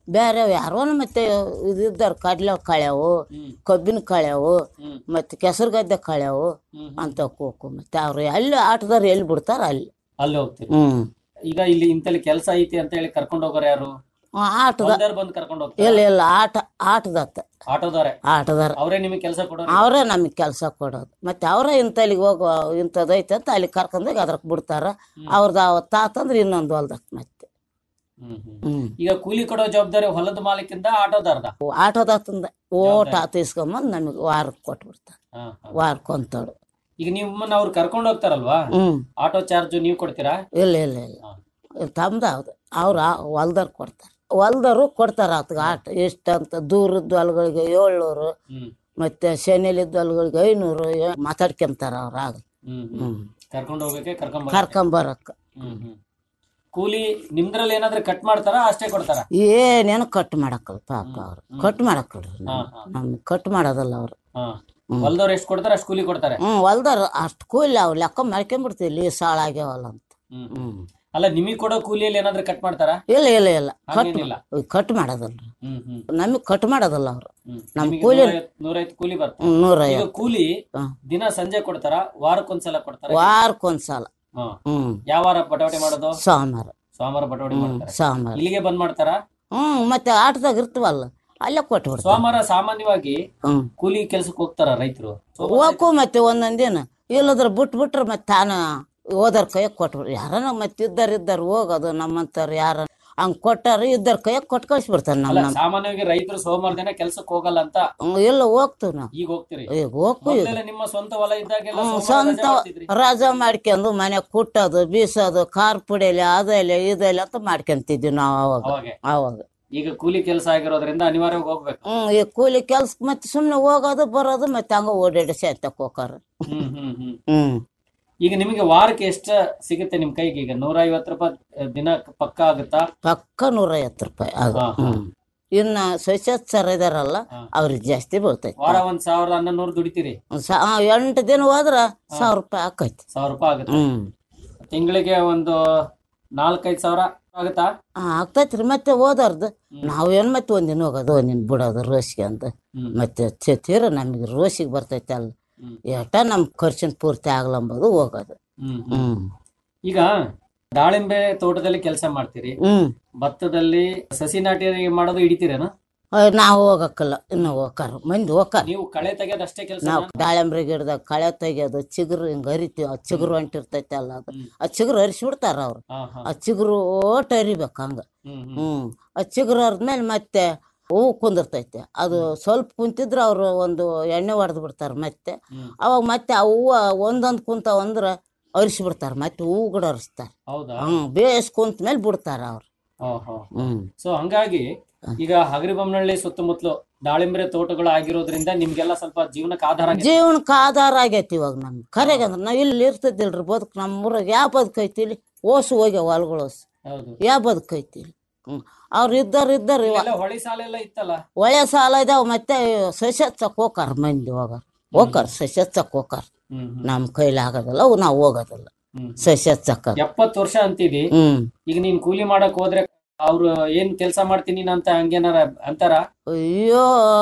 ಬೇರೆ ಯಾರೋ ಮತ್ತೆ ಇದಿದ್ದಾರೆ ಕಡ್ಲೆ ಕಳ್ಯಾವು ಕಬ್ಬಿನ ಕಳ್ಯಾವು ಮತ್ತೆ ಕೆಸರು ಗದ್ದೆ ಕಳ್ಯಾವು ಅಂತ ಹೋಗು ಮತ್ತೆ ಅವ್ರು ಎಲ್ಲಿ ಆಟದವ್ರು ಎಲ್ಲಿ ಬಿಡ್ತಾರ ಅಲ್ಲಿ ಅಲ್ಲಿ ಹೋಗ್ತೀರಿ ಹ್ಮ್ ಈಗ ಇಲ್ಲಿ ಇಂತಲ್ಲಿ ಕೆಲಸ ಐತಿ ಅಂತ ಹೇಳಿ ಕರ್ಕೊಂಡು ಹೋಗೋರು ಯಾರು ಆ, ಆಟದ ಹೊಲ್ದಾರ್ ಬಂದು ಕರ್ಕೊಂಡು ಹೋಗ್ತಾರೆ ಇಲ್ಲ ಇಲ್ಲ ಆಟ ಆಟದತ್ತ ಆಟೋದಾರೆ ಆಟದಾರ ಅವರೇ ನಿಮಗೆ ಕೆಲಸ ಕೊಡೋರು ಅವರೇ ನಮಗೆ ಕೆಲಸ ಕೊಡೋದು ಮತ್ತೆ ಅವರೇ ಇಂತಲ್ಲಿಗೆ ಹೋಗೋ ಇಂಥದ್ದೈತೆ ಅಂತ ಅಲ್ಲಿ ಕರ್ಕೊಂಡೋಗಿ ಅದ್ರಕ್ಕೆ ಬಿಡ್ತಾರ ಅವ್ರದ್ದು ಅವತ್ತು ತಾತಂದ್ರೆ ಇನ್ನೊಂದು ಹೊಲ್ದಕ್ಕೆ ಮತ್ತೆ ಹ್ಮ್ ಹ್ಮ್. ಹ್ಮ್ ಈಗ ಕೂಲಿ ಕೊಡೋ ಜವಾಬ್ದಾರಿ ಹೊಲದ ಮಾಲೀಕಿಂದ ಆಟೋದಾರ್ದ ಆಟೋದಾತಂದ ಓಟ್ ಆತ ಇಸ್ಕೊಂಬಂದು ನಮಗೆ ವಾರಕ್ಕೆ ಕೊಟ್ಬಿಡ್ತಾರೆ ಹಾ, ಹಾ. ವಾರಕ್ಕೆ ಒಂತೋಡು ಈಗ ನಿಮ್ಮನ್ನ ಅವ್ರು ಕರ್ಕೊಂಡು ಹೋಗ್ತಾರಲ್ವಾ ಹ್ಮ್ ಆಟೋ ಚಾರ್ಜ್ ನೀವು ಕೊಡ್ತೀರಾ ಇಲ್ಲ ಇಲ್ಲ ಇಲ್ಲ ತಮ್ದು ಹೌದು ಅವ್ರು ಹೊಲ್ದವ್ರು ಕೊಡ್ತಾರೆ ಹೊಲ್ದವರು ಕೊಡ್ತಾರೆ ಆತಗೆ ಆಟ ಎಷ್ಟಂತ ದೂರದ ಹೊಲ್ಗಳಿಗೆ ಏಳ್ನೂರು ಹ್ಮ್ ಮತ್ತೆ ಶನಿಲಿದ್ದ ಹೊಲ್ಗಳಿಗೆ ಐನೂರು ಏ- ಮಾತಾಡ್ಕೊಂತಾರ ಅವ್ರು ಆಗ ಹ್ಮ್ ಹ್ಮ್. ಹ್ಮ್ ಕರ್ಕೊಂಡು ಹೋಗಕ್ಕೆ ಕರ್ಕೊಂಡ್ ಕರ್ಕೊಂಬರಕ್ಕೆ ಹ್ಮ್ ಹ್ಮ್ ಕೂಲಿ ನಿಮ್ದ್ರಲ್ಲಿ ಏನಾದ್ರೂ ಕಟ್ ಮಾಡ್ತಾರಾ ಅಷ್ಟೇ ಕೊಡ್ತಾರ ಏನೇನು ಕಟ್ ಮಾಡಕ್ಕಲ್ಲ ಪಾಪ ಅವ್ರು ಕಟ್ ಮಾಡಕ್ಕಲ್ರಿ ಹಾ, ಹಾ. ನಮ್ಗೆ ಕಟ್ ಮಾಡೋದಲ್ಲ ಅವ್ರು ಹಾ ಹೊಲ್ದವ್ರು ಎಷ್ಟು ಕೊಡ್ತಾರ ಅಷ್ಟು ಕೂಲಿ ಕೊಡ್ತಾರೆ ಹ್ಮ್ ಹೊಲ್ದಾರ ಅಷ್ಟು ಕೂಲಿ ಅವು ಲೆಕ್ಕ ಮಾಡ್ಕೊಂಡ್ಬಿಡ್ತೀವಿ ಇಲ್ಲಿ ಸಾಳ ಆಗ್ಯಾವಲ್ಲ ಅಂತ ಹ್ಮ್ ಹ್ಮ್ ಅಲ್ಲ ನಿಮಗೆ ಕೊಡೋ ಕೂಲಿಯಲ್ಲಿ ಏನಾದ್ರೂ ಕಟ್ ಮಾಡ್ತಾರಾ ಇಲ್ಲ ಇಲ್ಲ ಇಲ್ಲ ಕಟ್ ಹಾಗೇನಿಲ್ಲ. ಕಟ್ ಮಾಡೋದಲ್ರಿ ಹ್ಮ್ ಹ್ಮ್ ನಮಗೆ ಕಟ್ ಮಾಡೋದಲ್ಲ ಅವ್ರು ಹ್ಮ್. ನಮ್ ನಿಮಗೆ ಕೂಲಿ ನೂರೈವತ್ತು- ನೂರೈವತ್ತು ಕೂಲಿ ಬರ್ತದೆ ಹ್ಮ್, ನೂರೈವತ್ತು. ಈಗ ಕೂಲಿ ಹಾ. ದಿನ ಸಂಜೆ ಕೊಡ್ತಾರ ವಾರಕ್ಕೊಂದ್ಸಲ ಕೊಡ್ತಾರ ವಾರಕ್ಕೊಂದ್ಸಲ ಹಾ. ಹ್ಮ್ ಯಾವ ವಾರ ಬಟಾವಟಿ ಮಾಡೋದು ಸೋಮವಾರ ಸೋಮವಾರ ಬಟಾವಟಿ ಹ್ಮ್ ಮಾಡ್ತಾರೆ ಸೋಮವಾರ ಇಲ್ಲಿಗೆ ಬಂದ್ ಮಾಡ್ತಾರ ಹ್ಮ್ ಮತ್ತೆ ಆಟದಾಗ ಇರ್ತವಲ್ಲ ಅಲ್ಲೇ ಕೊಟ್ಬಿಡ್ತಾರೆ ಸೋಮವಾರ ಸಾಮಾನ್ಯವಾಗಿ ಹ್ಮ್ ಕೂಲಿ ಕೆಲ್ಸಕ್ಕೆ ಹೋಗ್ತಾರ ರೈತರು ಹೋಗು ಮತ್ತೆ ಒಂದೊಂದ್ ದಿನ ಇಲ್ಲದ್ರ ಬಿಟ್ಟು ಬಿಟ್ರೆ ಮತ್ತೆ ತಾನ ಓದರ್ ಕೈಯಾಗ ಕೊಟ್ಬಿಡ್ರಿ ಯಾರನ ಮತ್ತೆ ಇದ್ದಾರ ಇದ್ದಾರ ಹೋಗೋದು ನಮ್ಮಂತಾರ ಯಾರ ಹಂಗ್ ಕೊಟ್ಟಾರ ಇದ್ದಾರ ಕೈಯಾಗ ಕೊಟ್ಟು ಕಳಿಸ್ಬಿಡ್ತಾರ ನಮ್ಮ ಅಲ್ಲ ನಮ್ಮ ಸಾಮಾನ್ಯವಾಗಿ ರೈತರು ಸೋಮವಾರ ದಿನ ಕೆಲ್ಸಕ್ಕೆ ಹೋಗಲ್ಲ ಅಂತ ಹ್ಮ್, ಎಲ್ಲ ಹೋಗ್ತೀವಿ ನಾವು ಈಗ ಹೋಗ್ತೀರಿ ಈಗ ಹೋಗ್ತೀವಿ ಈಗ. ಮೊದ್ಲೆಲ್ಲ ನಿಮ್ಮ ಸ್ವಂತ ಹೊಲ ಇದ್ದಾಗೆಲ್ಲ ಹ್ಮ್, ಸೋಮವಾರ ರಜೆ ಸ್ವಂತ ಮಾಡ್ತಿದ್ರಿ. ರಜಾ ಮಾಡ್ಕೊಂಡು ಮನೆ ಕುಟ್ಟೋದು ಬೀಸೋದು ಕಾರ್ ಪುಡಿಯಲ್ಲಿ ಅದೆಲ್ಲ ಇದೆಲ್ಲ ಅಂತ ಮಾಡ್ಕೊಂತಿದ್ವಿ ನಾವು ಅವಾಗ ಅವಾಗೆ ಅವಾಗ ಈಗ ಕೂಲಿ ಕೆಲಸ ಆಗಿರೋದ್ರಿಂದ ಅನಿವಾರ್ಯವಾಗಿ ಹೋಗ್ಬೇಕು ಹ್ಮ್ ಈ ಕೂಲಿ ಕೆಲ್ಸಕ್ಕೆ ಮತ್ತೆ ಸುಮ್ನೆ ಹೋಗೋದು ಬರೋದು ಮತ್ತೆ ಹಂಗ ಓಡಾಡಿ ಸೇತಕ್ ಹೋಗಾರ ಹ್ಮ್ ಹ್ಮ್ ಹ್ಮ್ ಹ್ಮ್ ಈಗ ನಿಮಗೆ ವಾರಕ್ಕೆ ಎಷ್ಟ ಸಿಗುತ್ತೆ ನಿಮ್ ಕೈಗೆ ಈಗ ನೂರ ಐವತ್ತು ರೂಪಾಯಿ ಅಹ್, ದಿನ ಪಕ್ಕ ಆಗುತ್ತಾ ಪಕ್ಕ ನೂರೈವತ್ತು ರೂಪಾಯಿ ಅದು ಹಾ, ಹಾ. ಹ್ಮ್ ಇನ್ನ ಸ್ವಚ್ಛತ್ ಸರ್ ಇದಾರಲ್ಲ ಅವ್ರಿಗೆ ಜಾಸ್ತಿ ಬೀಳ್ತೈತಿ ವಾರ ಒಂದ್ ಸಾವಿರದ ಹನ್ನೊಂದು ನೂರು ದುಡಿತೀರಿ ಸ- ಆ, ಎಂಟು ದಿನ ಹೋದ್ರ ಸಾವಿರ ರೂಪಾಯಿ ಆಕೈತಿ ಸಾವಿರ ರೂಪಾಯಿ ಆಗುತ್ತೆ ಹ್ಮ್ ತಿಂಗಳಿಗೆ ಒಂದು ನಾಲ್ಕೈದು ಸಾವಿರ ಆಗುತ್ತಾ ಆ, ಆಗ್ತೈತ್ರಿ ಮತ್ತೆ ಓದಾರ್ದು ನಾವೇನ್ ಮತ್ತೆ ಒಂದಿನ ಹೋಗೋದು ಒಂದಿನ ಬಿಡೋದು ರೋಸಿಗೆ ಅಂತ ಹ್ಮ್. ಮತ್ತೆ ತಿ- ತೀರ ನಮಗೆ ರೋಸಿಗೆ ಬರ್ತೈತೆ ಅಲ್ಲ ಹ್ಮ್. ಎಷ್ಟ ನಮ್ ಖರ್ಚಿನ ಪೂರ್ತಿ ಆಗ್ಲಂಬೋದು ಹೋಗೋದು ಹ್ಮ್ ಹ್ಮ್. ಹ್ಮ್ ಈಗ ದಾಳಿಂಬೆ ತೋಟದಲ್ಲಿ ಕೆಲಸ ಮಾಡ್ತೀರಿ ಹ್ಮ್ ಭತ್ತದಲ್ಲಿ ಸಸಿ ನಾಟಿ ಮಾಡೋದು ಹಿಡಿತೀರೇನ ಆ, ನಾವು ಹೋಗಕ್ಕಲ್ಲ ಇನ್ನು ಹೋಗಾರ ಮಂದಿ ಹೋಗಾರ ನೀವು ಕಳೆ ತೆಗೆಯೋದು ಅಷ್ಟೇ ಕೆಲಸ ನಾವು ದಾಳಿಂಬ್ರಿ ಗಿಡದಾಗ ಕಳೆ ತೆಗಿಯೋದು ಚಿಗುರು ಹಿಂಗ್ ಹರಿತೀವಿ ಆ ಚಿಗುರು ಹೊಂಟಿರ್ತೈತೆ ಅಲ್ಲ ಅದು ಆ ಚಿಗುರು ಹರಿಸ್ಬಿಡ್ತಾರ ಅವ್ರು ಹಾ ಹಾ ಆ ಚಿಗುರು ಓಟ್ ಹರಿಬೇಕು ಹಂಗ ಹ್ಮ್ ಹ್ಮ್ ಹ್ಮ್ ಆ ಚಿಗುರು ಹರಿದ್ಮೇಲೆ ಮತ್ತೆ ಹೂವು ಕುಂದಿರ್ತೈತೆ ಅದು ಸ್ವಲ್ಪ ಕುಂತಿದ್ರೆ ಅವರು ಒಂದು ಎಣ್ಣೆ ಹೊಡೆದು ಬಿಡ್ತಾರೆ ಮತ್ತೆ ಹ್ಮ್. ಅವಾಗ ಮತ್ತೆ ಆ ಹೂವು ಒಂದೊಂದು ಕುಂತಾವ ಅಂದ್ರೆ ಅರಿಸ್ಬಿಡ್ತಾರೆ ಮತ್ತೆ ಹೂವು ಕೂಡ ಹರಿಸ್ತಾರೆ ಹೌದಾ ಹ್ಮ್ ಬೇಸ್ ಕುಂತ ಮೇಲೆ ಬಿಡ್ತಾರ ಅವ್ರು ಓಹೋ ಹ್ಮ್ ಸೊ ಹಂಗಾಗಿ ಈಗ ಹಗರಿಬೊಮ್ಮನಹಳ್ಳಿ ಸುತ್ತಮುತ್ತಲು ದಾಳಿಂಬೆ ತೋಟಗಳು ಆಗಿರೋದ್ರಿಂದ ನಿಮ್ಗೆಲ್ಲ ಸ್ವಲ್ಪ ಜೀವನಕ್ಕೆ ಆಧಾರ ಆಗೈತೆ. ಜೀವನಕ್ಕೆ ಆಧಾರ ಆಗೈತಿ ಇವಾಗ ನಮ್ಗೆ ಕರೆಗೆ ಅಂದ್ರೆ ನಾವು ಇಲ್ಲಿ ಇರ್ತದಿಲ್ರಿ ಬದುಕು ನಮ್ಮ ಊರಾಗ ಯಾವ ಬದುಕೈತಿ ಇಲ್ಲಿ ಓಸು ಹೋಗ್ಯಾವ ಹೊಲ್ಗಳು ಓಸು ಹೌದು ಯಾವ ಬದುಕೈತಿ ಇಲ್ಲಿ ಹ್ಮ್ ಅವ್ರು ಇದ್ದಾರ ಇದ್ದಾರ ಇವ ಇಲ್ಲೆಲ್ಲ ಹೊಳಿ ಸಾಲ ಎಲ್ಲ ಇತ್ತಲ್ಲ ಒಳ್ಳೆ ಸಾಲ ಇದಾವ ಮತ್ತೆ ಸಸಿ ಹಚ್ಚಕ್ ಹೋಗಾರ ಮಂದಿ ಹೋಗಾರ ಹೋಗಾರ ಸಸಿ ಹಚ್ಚಕ್ ಹೋಗಾರ ಹ್ಮ್ ಹ್ಮ್. ನಮ್ಮ ಕೈಲಿ ಆಗೋದಿಲ್ಲ ಅವು ನಾವು ಹೋಗೋದಿಲ್ಲ ಹ್ಮ್. ಸಸಿ ಹಚ್ಚಕ್ಕ ಎಪ್ಪತ್ತು ವರ್ಷ ಅಂತಿದಿ ಹ್ಮ್ ಈಗ ನೀನ್ ಕೂಲಿ ಮಾಡಕ್ ಹೋದ್ರೆ ಅವ್ರು ಏನ್ ಕೆಲಸ ಮಾಡ್ತೀನಿ ಅಂತ ಹಂಗೇನಾರ ಅಂತಾರ ಅಯ್ಯೋ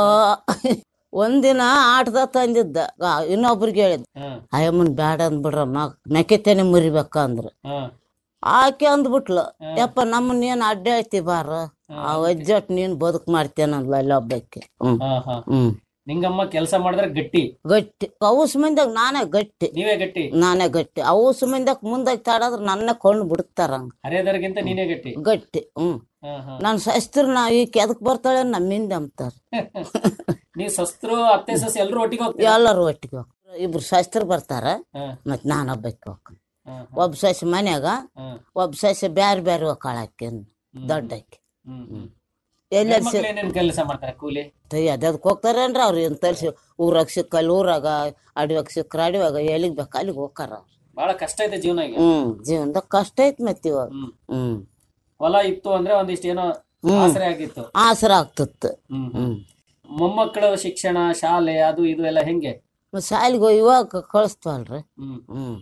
ಒಂದಿನ ಆಟದ ತಂದಿದ್ದ ಆ, ಇನ್ನೊಬ್ರಿಗೆ ಹೇಳಿದ ಹ್ಮ್ ಅಯ್ಯಮ್ಮನ್ ಬ್ಯಾಡ ಅಂದ್ಬಿಡ್ರಮ್ಮ ಮೆಕ್ಕೆತೇನೆ ಮುರಿಬೇಕ ಅಂದ್ರ ಹ್ಮ್ ಆಕೆ ಅಂದ್ಬಿಟ್ಲು ಯಪ್ಪ ನಮ್ಮನ್ನ ಏನ್ ಅಡ್ಡ ಐತಿ ಬಾರ ಆ ವಜ್ಜಟ್ ನೀನ್ ಬದುಕ್ ಮಾಡ್ತೇನ ಅಂದ್ಲ ಅಲ್ಲಿ ಒಬ್ಬಕ್ಕೆ ಹ್ಮ್ ಹಾ ಹಾ ಹ್ಮ್ ನಿಂಗಮ್ಮ ಕೆಲಸ ಮಾಡಿದ್ರೆ ಗಟ್ಟಿ ಗಟ್ಟಿ ಅವಸ್ ಮಂದಾಗ ನಾನೇ ಗಟ್ಟಿ ನೀವೇ ಗಟ್ಟಿ ನಾನೇ ಗಟ್ಟಿ ಅವಸ್ ಮಂದಾಗ ಮುಂದಾಗ ತಾಡಾದ್ರ ನನ್ನ ಕೊಂಡು ಬಿಡ್ತಾರ ಹಂಗ ಹರಿಯದರ್ಗಿಂತ ನೀನೇ ಗಟ್ಟಿ ಗಟ್ಟಿ ಹ್ಮ್ ಹಾ ಹಾ ನನ್ನ ಸಸ್ತ್ರ ನಾ ಈಕೆ ಎದಕ್ ಬರ್ತಾಳೆ ನಮ್ಮಿಂದ ಅಂತಾರ ನೀವ್ ಶಸ್ತ್ರು ಅತ್ತೆ ಸಸ್ ಎಲ್ರು ಒಟ್ಟಿಗೆ ಹೋಗ್ತೀರಾ ಎಲ್ಲರೂ ಒಟ್ಟಿಗೆ ಹೋಗ್ತಾರೆ ಇಬ್ರು ಶಾಸ್ತ್ರ ಬರ್ತಾರ ಹಾ ಮತ್ ನಾನು ಒಬ್ಬಕ್ಕೆ ಹೋಗ್ತೀನಿ ಹಾ ಒಬ್ಬ ಸಸಿ ಮನ್ಯಾಗ ಹಾ ಒಬ್ಬ ಸಸಿ ಬ್ಯಾರೆ ಬ್ಯಾರೆ ಹೋಗಾಳಕ್ಕೆ ದೊಡ್ಡಕ್ಕೆ ಹ್ಮ್ ಹ್ಮ್ ಎಲ್ಲ ಹೆಣ್ಮಕ್ಳು ಏನೇನ್ ಕೆಲಸ ಮಾಡ್ತಾರೆ ಕೂಲಿ ಅದಕ್ಕೆ ಹೋಗ್ತಾರೇನ್ರಿ ಅವ್ರು ಏನ್ ತರ್ಸಿ ಊರಾಗ ಸಿಕ್ಕಲ್ಲಿ ಊರಾಗ ಅಡಿವಾಗ ಸಿಕ್ಕ್ರ ಅಡಿವಾಗ ಎಲ್ಲಿಗೆ ಬೇಕು ಅಲ್ಲಿಗೆ ಹೋಗಾರ ಅವ್ರು ಬಹಳ ಕಷ್ಟ ಐತೆ ಜೀವನ ಈಗ ಹ್ಮ್ ಜೀವನದಾಗ ಕಷ್ಟ ಐತ್ ಮತ್ತೆ ಇವಾಗ ಹ್ಮ್ ಹ್ಮ್ ಹೊಲ ಇತ್ತು ಅಂದ್ರೆ ಒಂದಿಷ್ಟು ಏನೋ ಹ್ಮ್. ಆಸರೆ ಆಗಿತ್ತು ಆಸರ ಆಗ್ತಿತ್ತು ಹ್ಮ್ ಹ್ಮ್ ಮೊಮ್ಮಕ್ಕಳ ಶಿಕ್ಷಣ ಶಾಲೆ ಅದು ಇದು ಎಲ್ಲ ಹೆಂಗೆ ಶಾಲೆಗೆ ಇವಾಗ ಕಳಿಸ್ತೀವಲ್ರಿ ಹ್ಮ್ ಹ್ಮ್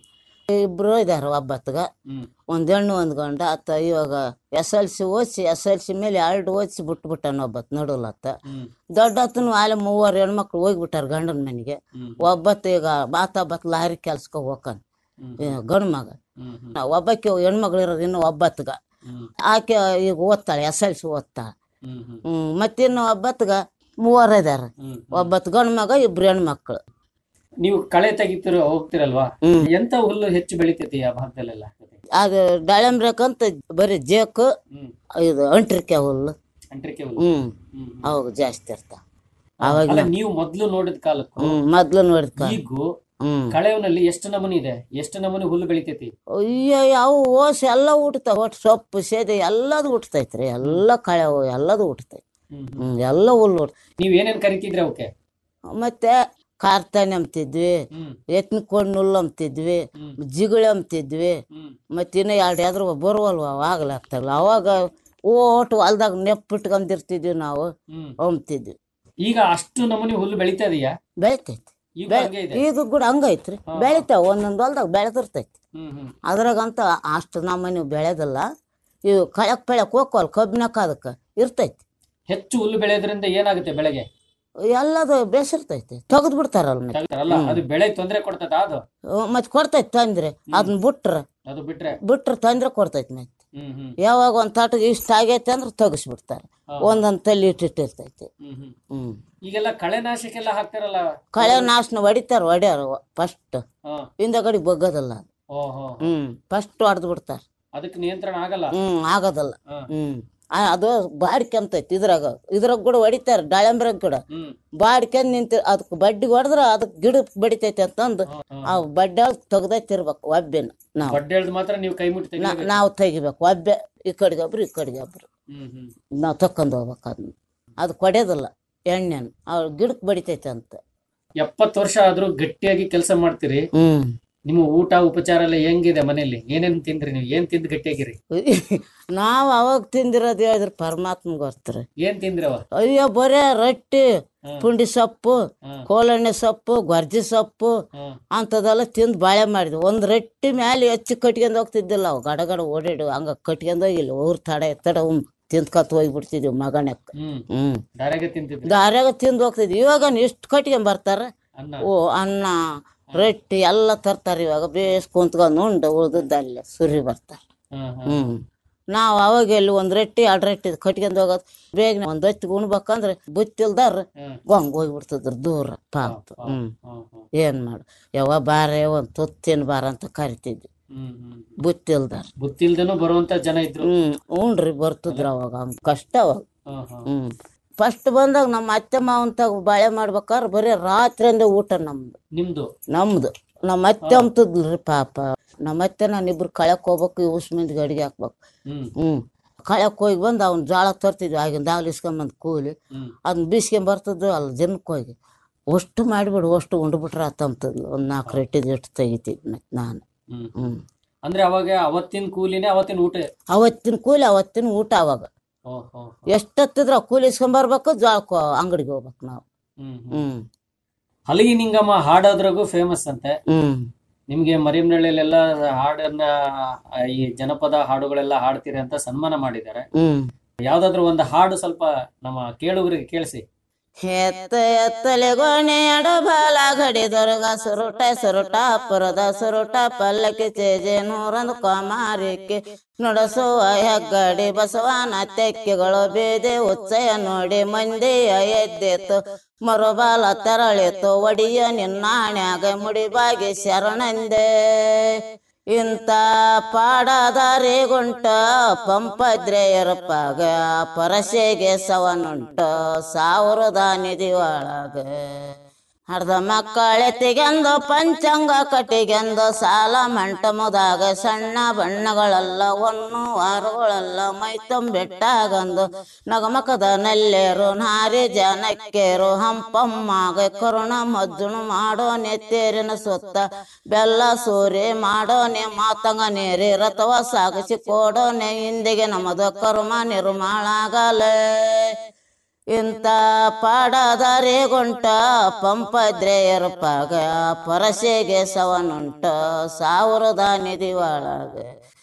ಇಬ್ರು ಇದಾರ ಒಬ್ಬತ್ಗ ಹ್ಮ್ ಒಂದ್ ಹೆಣ್ಣು ಒಂದ್ ಗಂಡ ಆತ ಇವಾಗ ಎಸ್ ಎಲ್ ಸಿ ಓದಿಸಿ ಎಸ್ ಎಲ್ ಸಿ ಮೇಲೆ ಎರಡು ಓದಿಸಿ ಬಿಟ್ಬಿಟ್ಟಾನ ಒಬ್ಬತ್ ನಡುಲತ್ತ ಹ್ಮ್ ದೊಡ್ಡತನು ಆಲೆ ಮೂವರು ಹೆಣ್ಮಕ್ಳು ಹೋಗ್ಬಿಟ್ಟಾರ ಗಂಡನ ಮನೆಗೆ ಹ್ಮ್ ಒಬ್ಬತ್ತು ಈಗ ಬಾತ ಬತ್ ಲಾರಿ ಕೆಲ್ಸಕ್ಕೆ ಹೋಗ್ತಾನ ಗಂಡು ಮಗ ಹ್ಮ್ ಹ್ಮ್ ಒಬ್ಬಕ್ಕೆ ಹೆಣ್ಮಗಳು ಇರೋದು ಇನ್ನು ಒಬ್ಬತ್ಗ ಹ್ಮ್ ಆಕೆ ಈಗ ಓದ್ತಾಳೆ ಎಸ್ ಎಲ್ ಸಿ ಓದ್ತಾಳೆ ಹ್ಮ್ ಹ್ಮ್ ಹ್ಮ್ ಮತ್ತಿನ್ನು ಒಬ್ಬತ್ಗ ಮೂವರು ಇದಾರ ಹ್ಮ್ ಒಬ್ಬತ್ತು ಗಂಡು ಮಗ ಇಬ್ರು ಹೆಣ್ಮಕ್ಳು ನೀವು ಕಳೆ ತೆಗಿತಿರೋ ಹೋಗ್ತಿರಲ್ವಾ ಹ್ಮ್. ಎಂತ ಹುಲ್ಲು ಹೆಚ್ಚು ಬೆಳಿತೈತಿ ಆ ಭಾಗದಲ್ಲೆಲ್ಲ ಅದು ದಾಳಿಂಬ್ರಕ್ಕಂತ ಬರೀ ಜೇಕು ಹ್ಮ್ ಇದು ಅಂಟ್ರಿಕೆ ಹುಲ್ಲು ಅಂಟ್ರಿಕೆ ಹುಲ್ಲು ಹ್ಮ್ ಹ್ಮ್ ಅವಾಗ ಜಾಸ್ತಿ ಇರ್ತಾವ ಅಲ್ಲ ಅವಾಗ ನೀವು ಮೊದ್ಲು ನೋಡಿದ ಕಾಲಕ್ಕೂ ಹ್ಮ್ ಮೊದ್ಲು ನೋಡಿದ್ಕ ಈಗೂ ಹ್ಮ್ ಕಳೆವನಲ್ಲಿ ಎಷ್ಟು ನಮೂನಿ ಇದೆ ಎಷ್ಟು ನಮೂನಿ ಹುಲ್ಲು ಬೆಳಿತೈತಿ ಅಯ್ಯೋ ಯಾವ ಓಸ್ ಎಲ್ಲ ಉಟ್ತಾವ ಒಟ್ಟು ಸೊಪ್ಪು ಸೇದೆ ಎಲ್ಲದು ಉಟ್ತೈತ್ರಿ ಎಲ್ಲ ಕಳೆವು ಎಲ್ಲದು ಉಟ್ತೈತಿ ಹ್ಮ್ ಹ್ಮ್. ಹ್ಮ್ ಎಲ್ಲ ಹುಲ್ಲು ಉಟ್ ನೀವ್ ಏನೇನ್ ಕರಿತಿದ್ರಿ ಅವಕ್ಕೆ ಮತ್ತೆ ಕಾರ್ತಾನೆ ಅಂಬ್ತಿದ್ವಿ ಹ್ಮ್ ಎತ್ತಿನ ಕೊಂಡು ಹುಲ್ಲು ಅಂಬ್ತಿದ್ವಿ ಹ್ಮ್. ಜಿಗುಳಿ ಅಂಬ್ತಿದ್ವಿ ಹ್ಮ್ ಮತ್ತೆ ಇನ್ನು ಎರಡು ಯಾವ್ದ್ರ ಬರುವಲ್ವ ಆಗ್ಲಾಗ್ತಾರಲ್ಲ ಅವಾಗ ಓಟು ಹೊಲ್ದಾಗ ನೆಪ್ಪಿಟ್ಕೊಂಡಿರ್ತಿದ್ವಿ ನಾವು ಹ್ಮ್ ಅಂಬ್ತಿದ್ವಿ ಈಗ ಅಷ್ಟು ನಮೂನಿ ಹುಲ್ಲು ಬೆಳಿತಾ ಇದೆಯಾ ಬೆಳಿತೈತಿ ಈಗ ಬೆ- ಹಂಗೆ ಇದೆ ಈಗ ಕೂಡ ಹಂಗೈತ್ರಿ ಹಾ. ಬೆಳಿತಾವ ಒಂದೊಂದ್ ಹೊಲ್ದಾಗ ಬೆಳೆದಿರ್ತೈತಿ ಹ್ಮ್ ಹ್ಮ್ ಅದ್ರಾಗಂತ ಅಷ್ಟು ನಮ್ಮನೆ ಬೆಳೆದಲ್ಲ ಇವು ಕಳಕ್ ಬೆಳಕ್ ಹೋಗ್ವಲ್ ಕಬ್ಬಿನಕ್ಕ ಅದಕ್ಕೆ ಇರ್ತೈತಿ ಹೆಚ್ಚು ಹುಲ್ಲು ಬೆಳೆಯೋದ್ರಿಂದ ಏನಾಗುತ್ತೆ ಬೆಳೆಗೆ ಎಲ್ಲದು ಬೇಸಿರ್ತೈತಿ ತೆಗೆದು ಬಿಡ್ತಾರಲ್ಲ ಮತ್ತೆ ಅಲ್ಲ ಅದು ಬೆಳೆ ತೊಂದರೆ ಕೊಡ್ತದ ಅದು ಮತ್ತೆ ಕೊಡ್ತೈತಿ ತಂದ್ರೆ ಅದನ್ನ ಬಿಟ್ರ ಅದು ಬಿಟ್ರೆ ಬಿಟ್ರ ತಂದ್ರೆ ಕೊಡ್ತೈತಿ ಮತ್ತೆ ಹ್ಮ್ ಹ್ಮ್ ಯಾವಾಗ ಒಂದ್ ತಾಟಿಗೆ ಇಷ್ಟ ಆಗೈತೆ ಅಂದ್ರೆ ತೆಗಿಸ್ಬಿಡ್ತಾರೆ ಹಾ. ಒಂದೊಂದ್ ತಲೆ ಇಟ್ಟಿಟ್ಟಿರ್ತೈತಿ ಹ್ಮ್ ಹ್ಮ್ ಹ್ಮ್ ಈಗೆಲ್ಲ ಕಳೆನಾಶಕ್ಕೆಲ್ಲ ಹಾಕ್ತಾರಲ್ಲ ಕಳೆ ನಾಶನ ಹೊಡಿತಾರ ಹೊಡ್ಯಾರ ಫಸ್ಟ್ ಹಾ ಹಿಂದಗಡಿ ಬಗ್ಗದಲ್ಲ ಅದು. ಓಹೋ ಹ್ಮ್ ಫಸ್ಟ್ ಹೊಡೆದ್ ಬಿಡ್ತಾರ ಅದಕ್ಕೆ ನಿಯಂತ್ರಣ ಆಗಲ್ಲ ಹ್ಮ್ ಆಗೋದಲ್ಲ ಹಾ. ಹ್ಮ್ ಆ, ಅದು ಬಾಡ್ಕೆಂತೈತಿ ಇದ್ರಾಗ ಇದ್ರಾಗ ಕೂಡ ಹೊಡಿತಾರ ದಾಳಿಂಬ್ರಾಗ ಕೂಡ ಹ್ಮ್ ಬಾಡ್ಕೆಂದ್ ನಿಂತ ಅದಕ್ಕೆ ಬಡ್ಡಿಗೆ ಹೊಡೆದ್ರ ಅದಕ್ಕೆ ಗಿಡಕ್ಕೆ ಬಡಿತೈತಿ ಅಂತಂದು ಆ ಬಡ್ಡೆ ತೆಗ್ದೈತಿರ್ಬೇಕು ಒಬ್ಬೆನ ನಾವು ಒಡ್ಡೆಳ್ದು ಮಾತ್ರ ನೀವು ಕೈ ಮುಟ್ಟಿ ನಾ- ತೆಗಿಬೇಕು. ನಾವು ತೆಗಿಬೇಕು ಒಬ್ಬೆ ಈ ಕಡೆಗೆ ಒಬ್ರು ಈ ಕಡೆಗೆ ಒಬ್ರು ಹ್ಮ್ ಹ್ಮ್ ನಾವು ತಕ್ಕೊಂಡು ಹೋಗ್ಬೇಕು ಅದನ್ನ ಅದು ಕೊಡೋದಿಲ್ಲ ಎಣ್ಣೆನ ಅವ್ರು ಗಿಡಕ್ಕೆ ಬಡಿತೈತೆ ಅಂತ ಎಪ್ಪತ್ತು ವರ್ಷ ಆದ್ರೂ ಗಟ್ಟಿಯಾಗಿ ಕೆಲಸ ಮಾಡ್ತೀರಿ ಹ್ಮ್ ನಿಮ್ಮ ಊಟ ಉಪಚಾರ ಎಲ್ಲ ಹೆಂಗಿದೆ ಮನೆಯಲ್ಲಿ ಏನೇನ್ ತಿಂದ್ರಿ ನೀವು ಏನ್ ತಿಂದು ಗಟ್ಟಿಯಾಗಿರಿ ನಾವು ಅವಾಗ ತಿಂದಿರೋದು ಹೇಳಿದ್ರೆ ಪರಮಾತ್ಮ ಗೊತ್ತ್ರಿ ಏನ್ ತಿಂದ್ರಿ ಅವ ಅಯ್ಯೋ ಬರೇ ರೊಟ್ಟಿ ಹ್ಮ್. ಪುಂಡಿ ಸೊಪ್ಪು ಹ್ಮ್. ಕೋಲಣ್ಣೆ ಸೊಪ್ಪು ಗೊರ್ಜಿ ಸೊಪ್ಪು ಹ್ಮ್. ಅಂಥದ್ದೆಲ್ಲ ತಿಂದು ಬಾಳೆ ಮಾಡಿದ್ವಿ ಒಂದು ರೊಟ್ಟಿ ಮ್ಯಾಲೆ ಹೆಚ್ಚು ಕಟ್ಕೊಂಡು ಹೋಗ್ತಿದ್ದಿಲ್ಲ ಅವು ಗಡ ಗಡ ಓಡಾಡಿ ಹಂಗ ಕಟ್ಕೊಂಡು ಹೋಗಿಲ್ಲ ಊರ್ ತಡೆ ತಡ ಉಮ್ ತಿಂದ್ಕತ್ ಹೋಗ್ಬಿಡ್ತಿದ್ವಿ ಮಗನಕ್ಕ ಹ್ಮ್ ಹ್ಮ್ ದಾರ್ಯಾಗ ತಿಂತಿದ್ರಿ ದಾರ್ಯಾಗ ತಿಂದು ಹೋಗ್ತಿದ್ವಿ ಇವಾಗ ಇಷ್ಟು ಕಟ್ಕೊಂಡ್ ಬರ್ತಾರ ಅನ್ನ ಓ ಅನ್ನ ರೊಟ್ಟಿ ಎಲ್ಲ ತರ್ತಾರೆ ಇವಾಗ ಬೇಸ್ ಕುಂತ್ಕೊಂಡು ಉಂಡು ಉಳ್ದದ್ದಲ್ಲೇ ಸುರಿ ಬರ್ತಾರೆ ಹ್ಮ್ ಹ್ಮ್ ಹ್ಮ್ ನಾವು ಅವಾಗ ಎಲ್ಲಿ ಒಂದ್ ರೊಟ್ಟಿ ಎರಡು ರೊಟ್ಟಿ ಕಟ್ಕೊಂಡ್ ಹೋಗೋದು ಬೇಗ ಒಂದ್ ಹೊತ್ತಿಗೆ ಉಣ್ಬೇಕಂದ್ರೆ ಬುತ್ತಿಲ್ದಾರ ಹ್ಮ್. ಗೊಂಗ್ ಹೋಗ್ಬಿಡ್ತಿದ್ರು ದೂರ ಪಾಪ ಹ್ಮ್ ಹ್ಮ್ ಹ್ಮ್ ಏನ್ ಮಾಡು ಯಾವ ಬಾರೆ ಒಂದ್ ತುತ್ತಿನ ಬಾರ ಅಂತ ಕರಿತಿದ್ವಿ ಹ್ಮ್ ಹ್ಮ್ ಬುತ್ತಿಲ್ದಾರ ಗೊತ್ತಿಲ್ದೇನು ಬರುವಂತ ಜನ ಇದ್ರು ಹ್ಮ್ ಉಣ್ರಿ ಬರ್ತಿದ್ರು ಅವಾಗ ಹಂಗ್ ಕಷ್ಟ ಅವಾಗ ಹ್ಮ್ ಹ್ಮ್ ಹ್ಮ್ ಫಸ್ಟ್ ಬಂದಾಗ ನಮ್ಮ ಅತ್ತೆ ಮಾವನ್ ತಗ ಬಾಳೆ ಮಾಡ್ಬೇಕಾದ್ರೆ ಬರೀ ರಾತ್ರಿಯಿಂದ ಊಟ ನಮ್ದು ನಿಮ್ದು ನಮ್ದು ನಮ್ಮ ಅತ್ತೆ ಅಂಬ್ತಿದ್ಲ್ರಿ ಪಾಪ ನಮ್ಮ ಅತ್ತೆ ನಾನು ಇಬ್ರು ಕಳಕ್ ಹೋಗ್ಬೇಕು ಇವ್ಸ್ ಮಂದಿಗೆ ಅಡಿಗೆ ಹಾಕ್ಬೇಕು ಹ್ಮ್ ಹ್ಮ್ ಕಳಕ್ ಹೋಗಿ ಬಂದು ಅವ್ನ ಜೋಳ ತರ್ತಿದ್ವಿ ಆಗಿನ ದಾಲ್ ಇಸ್ಕೊಂಬಂದು ಕೂಲಿ ಹ್ಮ್ ಅದನ್ನ ಬೀಸ್ಕೊಂಡ್ ಬರ್ತಿದ್ವು ಅಲ್ಲಿ ಜನಕ್ಕೆ ಹೋಗಿ ಅಷ್ಟು ಮಾಡಿಬಿಡು ಅಷ್ಟು ಉಂಡ್ಬಿಟ್ರೆ ಆತಂತದ್ಲು ಒಂದು ನಾಲ್ಕು ರೊಟ್ಟಿದ ಇಟ್ಟು ತೆಗಿತಿದ್ ಮತ್ತೆ ನಾನು ಹ್ಮ್ ಹ್ಮ್ ಅಂದ್ರೆ ಅವಾಗ ಅವತ್ತಿನ ಕೂಲಿನೇ ಅವತ್ತಿನ ಊಟ ಅವತ್ತಿನ ಕೂಲಿ ಅವತ್ತಿನ ಊಟ ಅವಾಗ ಓ ಹೋ ಎಷ್ಟೊತ್ತಿದ್ರ ಕೂಲಿ ಇಸ್ಕೊಂಬರ್ಬೇಕು ಜೋಳಕ್ಕೆ ಅಂಗಡಿಗೆ ಹೋಗ್ಬೇಕು ನಾವು ಹ್ಮ್ ಹ್ಮ್ ಹ್ಮ್ ಹಲಗಿ ನಿಂಗಮ್ಮ ಹಾಡೋದ್ರಾಗೂ ಫೇಮಸ್ ಅಂತೆ ಹ್ಮ್ ನಿಮ್ಗೆ ಮರಿಯಮ್ನಳ್ಳಿಲೆಲ್ಲ ಹಾಡನ್ನ ಆ, ಈ ಜನಪದ ಹಾಡುಗಳೆಲ್ಲ ಹಾಡ್ತೀರಿ ಅಂತ ಸನ್ಮಾನ ಮಾಡಿದ್ದಾರೆ ಹ್ಮ್ ಯಾವ್ದಾದ್ರು ಒಂದು ಹಾಡು ಸ್ವಲ್ಪ ನಮ್ಮ ಕೇಳುಗರಿಗೆ ಕೇಳಿಸಿ ಎತ್ತ ಎತ್ತಲೆ ಗೋಣೆ ಎಡಬಾಲ ಗಡಿ ದೊರಗ ಸುರುಟ ಸುರುಟ ಪುರದ ಸುರುಟ ಪಲ್ಲಕ್ಕಿ ಚೇಜೆ ನೂರೊಂದು ಕೊಮಾರಿಕೆ ನುಡಸುವ ಹೆಗ್ಗಡಿ ಬಸವನ ತೆಕ್ಕೆಗಳು ಬೇದೆ ಉಚ್ಚಯ ನೋಡಿ ಮಂದಿಯ ಎದ್ದೆತ್ತು ಮರುಬಾಲ ತೆರಳಿತು ಒಡಿಯ ನಿನ್ನಾಣ್ಯಾಗ ಮುಡಿಬಾಗಿ ಶರಣಂದೆ ಇಂತ ಪಾಡದಾರಿ ಗುಂಟ ಪಂಪದ್ರೆಯರಪ್ಪಾಗ ಪರಸೆಗೆ ಸವನುಂಟ ಸಾವಿರದ ನಿಧಿ ಒಳಗ ಅರ್ಧ ಮಕ್ಕಳೆತ್ತಿಗೆಂದು ಪಂಚಾಂಗ ಕಟ್ಟಿಗೆಂದು ಸಾಲ ಮಂಟಮದಾಗ ಸಣ್ಣ ಬಣ್ಣಗಳೆಲ್ಲ ಒನ್ನು ವಾರಗಳೆಲ್ಲ ಮೈ ತುಂಬಿಟ್ಟಾಗಂದು ನಗಮಕದ ನಲ್ಲೇರು ನಾರಿ ಜನಕ್ಕೇರು ಹಂಪಮ್ಮಾಗ ಕರುಣ ಮಜ್ಜುಣು ಮಾಡೋ ನೆತ್ತೇರಿನ ಸುತ್ತ ಬೆಲ್ಲ ಸೂರಿ ಮಾಡೋನೆ ಮಾತಂಗ ನೀರಿ ರಥವ ಸಾಗಿಸಿ ಕೊಡೋನೆ ಹಿಂದಿಗೆ ನಮ್ಮದು ಕರ್ಮ ನಿರ್ಮಾಳಾಗಲೇ ಇಂತ ಪಾಡದಾರೆ ಗುಂಟ ಪಂಪದ್ರೆಯರ ಪಾಗ ಪರಸೆಗೆ ಸವನುಂಟ ಸಾವಿರದ ನಿಧಿ ಒಳಗ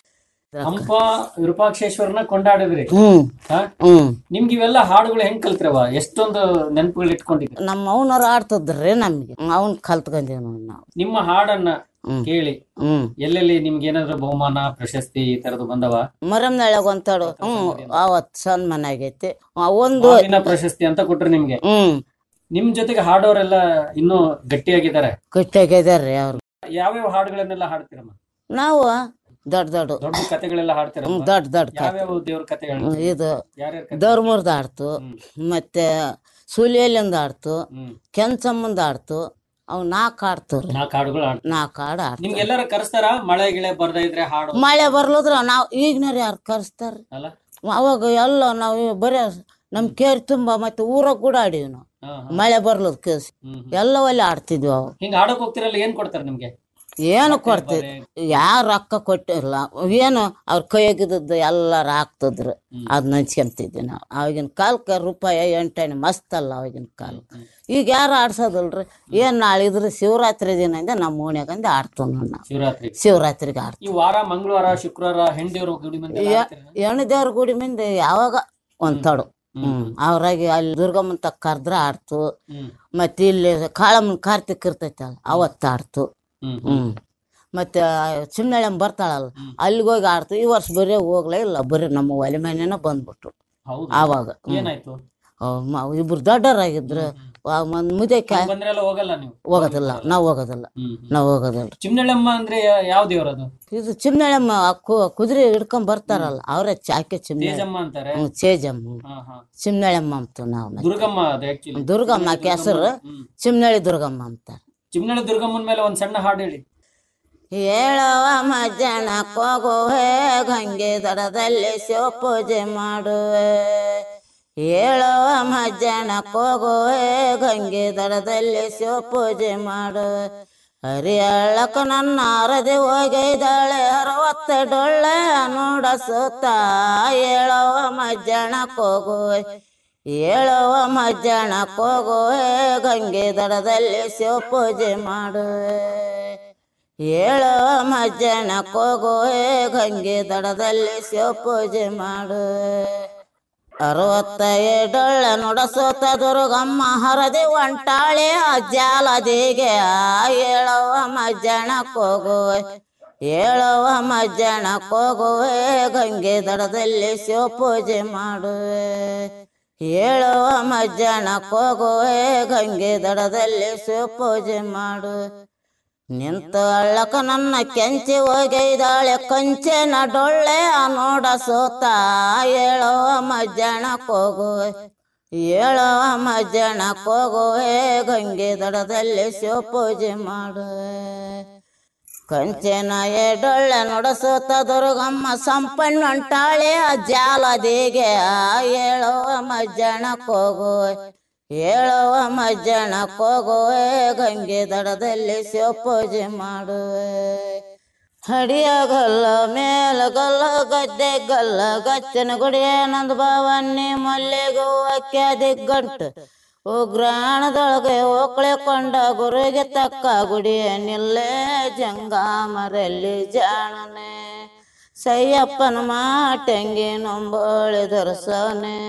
ಹಂಪ ವಿರೂಪಾಕ್ಷೇಶ್ವರನ ಕೊಂಡಾಡಿದ್ರಿ ಹ್ಮ್ ಹಾ? ಹ್ಮ್ ನಿಮ್ಗೆ ಇವೆಲ್ಲ ಹಾಡುಗಳು ಹೆಂಗ್ ಕಲ್ತ್ರವ ಎಷ್ಟೊಂದು ನೆನಪುಗಳು ಇಟ್ಕೊಂಡಿದ್ರಿ ನಮ್ಮ ಅವನವ್ರು ಆಡ್ತಿದ್ರಿ ನಮ್ಗೆ ಅವನ್ ಕಲ್ತ್ಕೊಂಡೇವ್ ನೋಡ್ ನಾವು ನಿಮ್ಮ ಹಾಡನ್ನ ಹ್ಮ್. ಕೇಳಿ ಹ್ಮ್ ಎಲ್ಲೆಲ್ಲಿ ನಿಮ್ಗೆ ಏನಾದ್ರು ಬಹುಮಾನ ಪ್ರಶಸ್ತಿ ಈ ತರದ್ದು ಬಂದವ ಮರಮ್ನಳಗ ಒಂತಾಡು ಹ್ಮ್ ಅವತ್ ಸನ್ಮಾನ ಆಗೈತಿ ಆ ಒಂದು ಮಾವಿನ ಪ್ರಶಸ್ತಿ ಅಂತ ಕೊಟ್ರು ನಿಮ್ಗೆ ಹ್ಮ್ ನಿಮ್ ಜೊತೆಗೆ ಹಾಡೋರೆಲ್ಲ ಇನ್ನೂ ಗಟ್ಟಿಯಾಗಿದ್ದಾರೆ ಗಟ್ಟಿಯಾಗಿದಾರ್ರಿ ಅವ್ರು ಯಾವ್ಯಾವ ಹಾಡುಗಳನ್ನೆಲ್ಲ ಹಾಡ್ತೀರಮ್ಮ ನಾವು ದೊಡ್ಡ ದೊಡ್ಡ ದೊಡ್ಡ ಕತೆಗಳೆಲ್ಲ ಹಾಡ್ತೀರ ಹ್ಮ್, ದೊಡ್ಡ ದೊಡ್ಡ ಕತೆ. ಯಾವ್ಯಾವ ದೇವ್ರ ಕತೆಗಳು ಇದು ಯಾರ್ಯಾರ ಕತೆ? ಧರ್ಮರ್ದ ಆಡ್ತು ಮತ್ತೆ ಸೂಲಿಯಲ್ಲಿಂದ ಆಡ್ತು ಹ್ಮ್. ಕೆಂಚಮ್ಮಂದ ಆಡ್ತು ಅವ್ ನಾಲ್ಕು ಆಡ್ತು ನಾಲ್ಕು ಹಾಡುಗಳು ಹಾಡ್ ನಾಲ್ಕು ಹಾಡು ಆಡ್ತು ನಿಮ್ಗೆ ಎಲ್ಲಾರ ಕರೆಸ್ತಾರ ಮಳೆ ಗಿಳೆ ಬರ್ದ ಇದ್ರೆ ಹಾಡು ಮಳೆ ಬರ್ಲದ್ರ ನಾವು ಈಗಿನವ್ರು ಯಾರು ಕರೆಸ್ತಾರ ಅಲ್ಲ ಅವಾಗ ಎಲ್ಲ ನಾವು ಬರೀ ನಮ್ ಕೇರಿ ತುಂಬಾ ಮತ್ತೆ ಊರಾಗ ಕೂಡ ಆಡೀವಿ ನಾವು ಹಾ, ಹಾ. ಮಳೆ ಬರ್ಲದ್ ಕೇಸ್ ಎಲ್ಲ ಒಳ್ಳೆ ಆಡ್ತಿದ್ವಿ ಅವಾಗ ಹಿಂಗ ಹಾಡಕ್ ಹೋಗ್ತಿರಲ್ಲ ಏನ್ ಕೊಡ್ತಾರೆ ನಿಮ್ಗೆ ಏನು ಕೊಡ್ತಿದ್ ಯಾರು ರೊಕ್ಕ ಕೊಟ್ಟಿರಲ್ಲ ಏನು ಅವ್ರ ಕೈಯಾಗಿದ್ದದ್ದು ಎಲ್ಲಾರು ಹಾಕ್ತಿದ್ರು ಅದ್ ಹಂಚ್ಕೊಂತಿದ್ವಿ ನಾವು ಆವಾಗಿನ ಕಾಲಕ್ಕೆ ರೂಪಾಯಿ ಎಂಟೈನು ಮಸ್ತ್ ಅಲ್ಲ ಆವಾಗಿನ ಕಾಲ ಈಗ ಯಾರು ಆಡ್ಸೋದಿಲ್ರಿ ಏನ್ ನಾಳಿದ್ರೆ ಶಿವರಾತ್ರಿ ದಿನದಿಂದ ನಮ್ಮ ಓಣ್ಯಾಗಂದ ಆಡ್ತೀವಿ ನೋಡ್ ನಾವು ಶಿವರಾತ್ರಿ ಶಿವರಾತ್ರಿಗೆ ಆಡ್ತೀವಿ ಈ ವಾರ ಮಂಗಳವಾರ ಶುಕ್ರವಾರ ಹೆಂಡೇವ್ರ ಗುಡಿ ಮಂದಿ ಎಲ್ಲ ಹಾಡ್ತೀರಾ? ಎಣ್ಣದೇವ್ರ ಗುಡಿ ಮುಂದೆ ಯಾವಾಗ ಒಂದ್ ತಡು ಹ್ಮ್ ಅವ್ರಾಗಿ ಅಲ್ಲಿ ದುರ್ಗಮ್ಮನ್ ತಕ್ಕ ಕರ್ದ್ರ ಆಡ್ತು ಹ್ಮ್. ಮತ್ತೆ ಇಲ್ಲಿ ಕಾಳಮ್ಮನ್ ಕಾರ್ತಿಕ್ ಇರ್ತೈತಲ್ಲ ಅವತ್ತು ಆಡ್ತು ಹ್ಮ್. ಹ್ಮ್ ಮತ್ತೆ ಚಿನ್ನಳೆಮ್ ಬರ್ತಾಳಲ್ಲ ಅಲ್ಲಿಗೆ ಹೋಗಿ ಆಡ್ತು ಈ ವರ್ಷ ಬರೀ ಹೋಗ್ಲೇ ಇಲ್ಲ ಬರೀ ನಮ್ಮ ಒಲೆ ಮನೆನ ಬಂದ್ಬಿಟ್ರು ಹೌದು ಆವಾಗ ಹ್ಮ್. ಏನಾಯ್ತು ಅವ್ ಮ- ಇಬ್ರು ದೊಡ್ಡವರಾಗಿದ್ರು ಒಂದ್ ಮುದಕ್ಕೆ ಬಂದ್ರೆಲ್ಲ ಹೋಗಲ್ಲ ನೀವು ಹೋಗೋದಿಲ್ಲ ನಾವು ಹೋಗೋದಿಲ್ಲ ಹ್ಮ್. ನಾವು ಹೋಗೋದಿಲ್ಲ ಚಿಮ್ನಳಮ್ಮ ಅಂದ್ರೆ ಯಾ- ಯಾವ ದೇವ್ರದು ಇದು ಚಿನ್ನಳೆಮ್ಮ ಕುದುರೆ ಹಿಡ್ಕೊಂಡ್ ಬರ್ತಾರಲ್ಲ ಅವರೇ ಚಾಕೆ ಚಿಮ್ನಳೆ ತೇಜಮ್ಮ ಅಂತಾರೆ ಹ್ಮ್ ಚೇಜಮ್ಮ ಹಾ, ಹಾ. ಚಿಮ್ನಳೆಮ್ಮ ಅಂತ ನಾವು ಮತ್ತೆ. ದುರ್ಗಮ್ಮ ಅದು ಆಕ್ಚುಲಿ ದುರ್ಗಮ್ಮ ಆಕೆ ಹೆಸರು ಚಿಮ್ನಳಿ ದುರ್ಗಮ್ಮ ಅಂತಾರೆ ಚಿಮ್ನಳ್ಳಿ ದುರ್ಗಮ್ಮನ ಮೇಲೆ ಒಂದ್ ಸಣ್ಣ ಹಾಡು ಹೇಳಿ ಹೇಳವ ಮಜ್ಜನ ಕೋಗುವೆ ಗಂಗೆ ದಡದಲ್ಲಿ ಶಿವ ಪೂಜೆ ಮಾಡುವೆ ಹೇಳವ ಮಜ್ಜನ ಕೋಗುವೆ ಗಂಗೆ ದಡದಲ್ಲಿ ಶಿವ ಪೂಜೆ ಮಾಡುವೆ ಹರಿಯಳ್ಳಕ ನನ್ನ ಅರದೆ ಹೋಗಿದ್ದಾಳೆ ಅರವತ್ತ ಡೊಳ್ಳೆ ನೋಡ ಸುತ್ತ ಹೇಳವ ಮಜ್ಜನ ಕೋಗುವೆ ಹೇಳುವ ಮಜ್ಜನ ಕೋಗುವೆ ಗಂಗೆ ದಡದಲ್ಲಿ ಶಿವ ಪೂಜೆ ಮಾಡುವೆ ಹೇಳುವ ಮಜ್ಜನ ಕೋಗುವೆ ಗಂಗೆ ದಡದಲ್ಲಿ ಶಿವ ಪೂಜೆ ಮಾಡುವೆ ಅರವತ್ತ ಏಡೊಳ್ಳ ನುಡಸೋತ ದುರ್ಗಮ್ಮ ಹರದಿ ಒಂಟಾಳೆ ಅಜ್ಜಾಲದಿಗೆ ಹೇಳುವ ಮಜ್ಜನ ಕೋಗುವೆ ಹೇಳುವ ಮಜ್ಜನ ಕೋಗುವೆ ಗಂಗೆ ದಡದಲ್ಲಿ ಶಿವ ಪೂಜೆ ಮಾಡುವೆ ಹೇಳುವ ಮಜ್ಜನ ಕೋಗುವೆ ಗಂಗೆ ದಡದಲ್ಲಿ ಶಿವ ಪೂಜೆ ಮಾಡುವೆ ನಿಂತ ಅಳ್ಳಕ ನನ್ನ ಕೆಂಚಿ ಹೋಗೈದಾಳೆ ಕಂಚೆನ ಡೊಳ್ಳೆ ನೋಡ ಸೋತ ಹೇಳುವ ಮಜ್ಜನ ಕೋಗುವೆ ಹೇಳುವ ಮಜ್ಜನ ಕೋಗುವೆ ಗಂಗೆ ದಡದಲ್ಲಿ ಶಿವ ಪೂಜೆ ಮಾಡುವೆ ಕಂಚೆನ ಎಡೊಳ್ಳೆ ನುಡಸೋತ ದುರ್ಗಮ್ಮ ಸಂಪಣ್ಣ ಹೊಂಟಾಳೆ ಜಾಲದಿಗೆ ಹೇಳುವ ಮಜ್ಜನ ಕೋಗುವೆ ಹೇಳುವ ಮಜ್ಜನ ಕೋಗುವೆ ಗಂಗೆ ದಡದಲ್ಲಿ ಶಿವ ಪೂಜೆ ಮಾಡುವೆ ಹಡಿಯ ಗಲ್ಲ ಮೇಲ ಗಲ್ಲ ಗದ್ದೆ ಗಲ್ಲ ಗಚ್ಚನ ಗುಡಿಯ ನಂದ ಭಾವನ್ನಿ ಮಲ್ಲಿಗೂ ಅಕ್ಯಾದಿ ಗಂಟು ಉಗ್ರಾಣದೊಳಗೆ ಓಕಳೆಕೊಂಡ ಗುರುಗೆ ತಕ್ಕ ಗುಡಿಯ ನಿಲ್ಲೇ ಜಂಗಾಮರಲ್ಲಿ ಜಾಣನೆ ಸಯ್ಯಪ್ಪನ ಮಾಟಂಗಿ ನೊಂಬೋಳಿ ದರ್ಶನೆ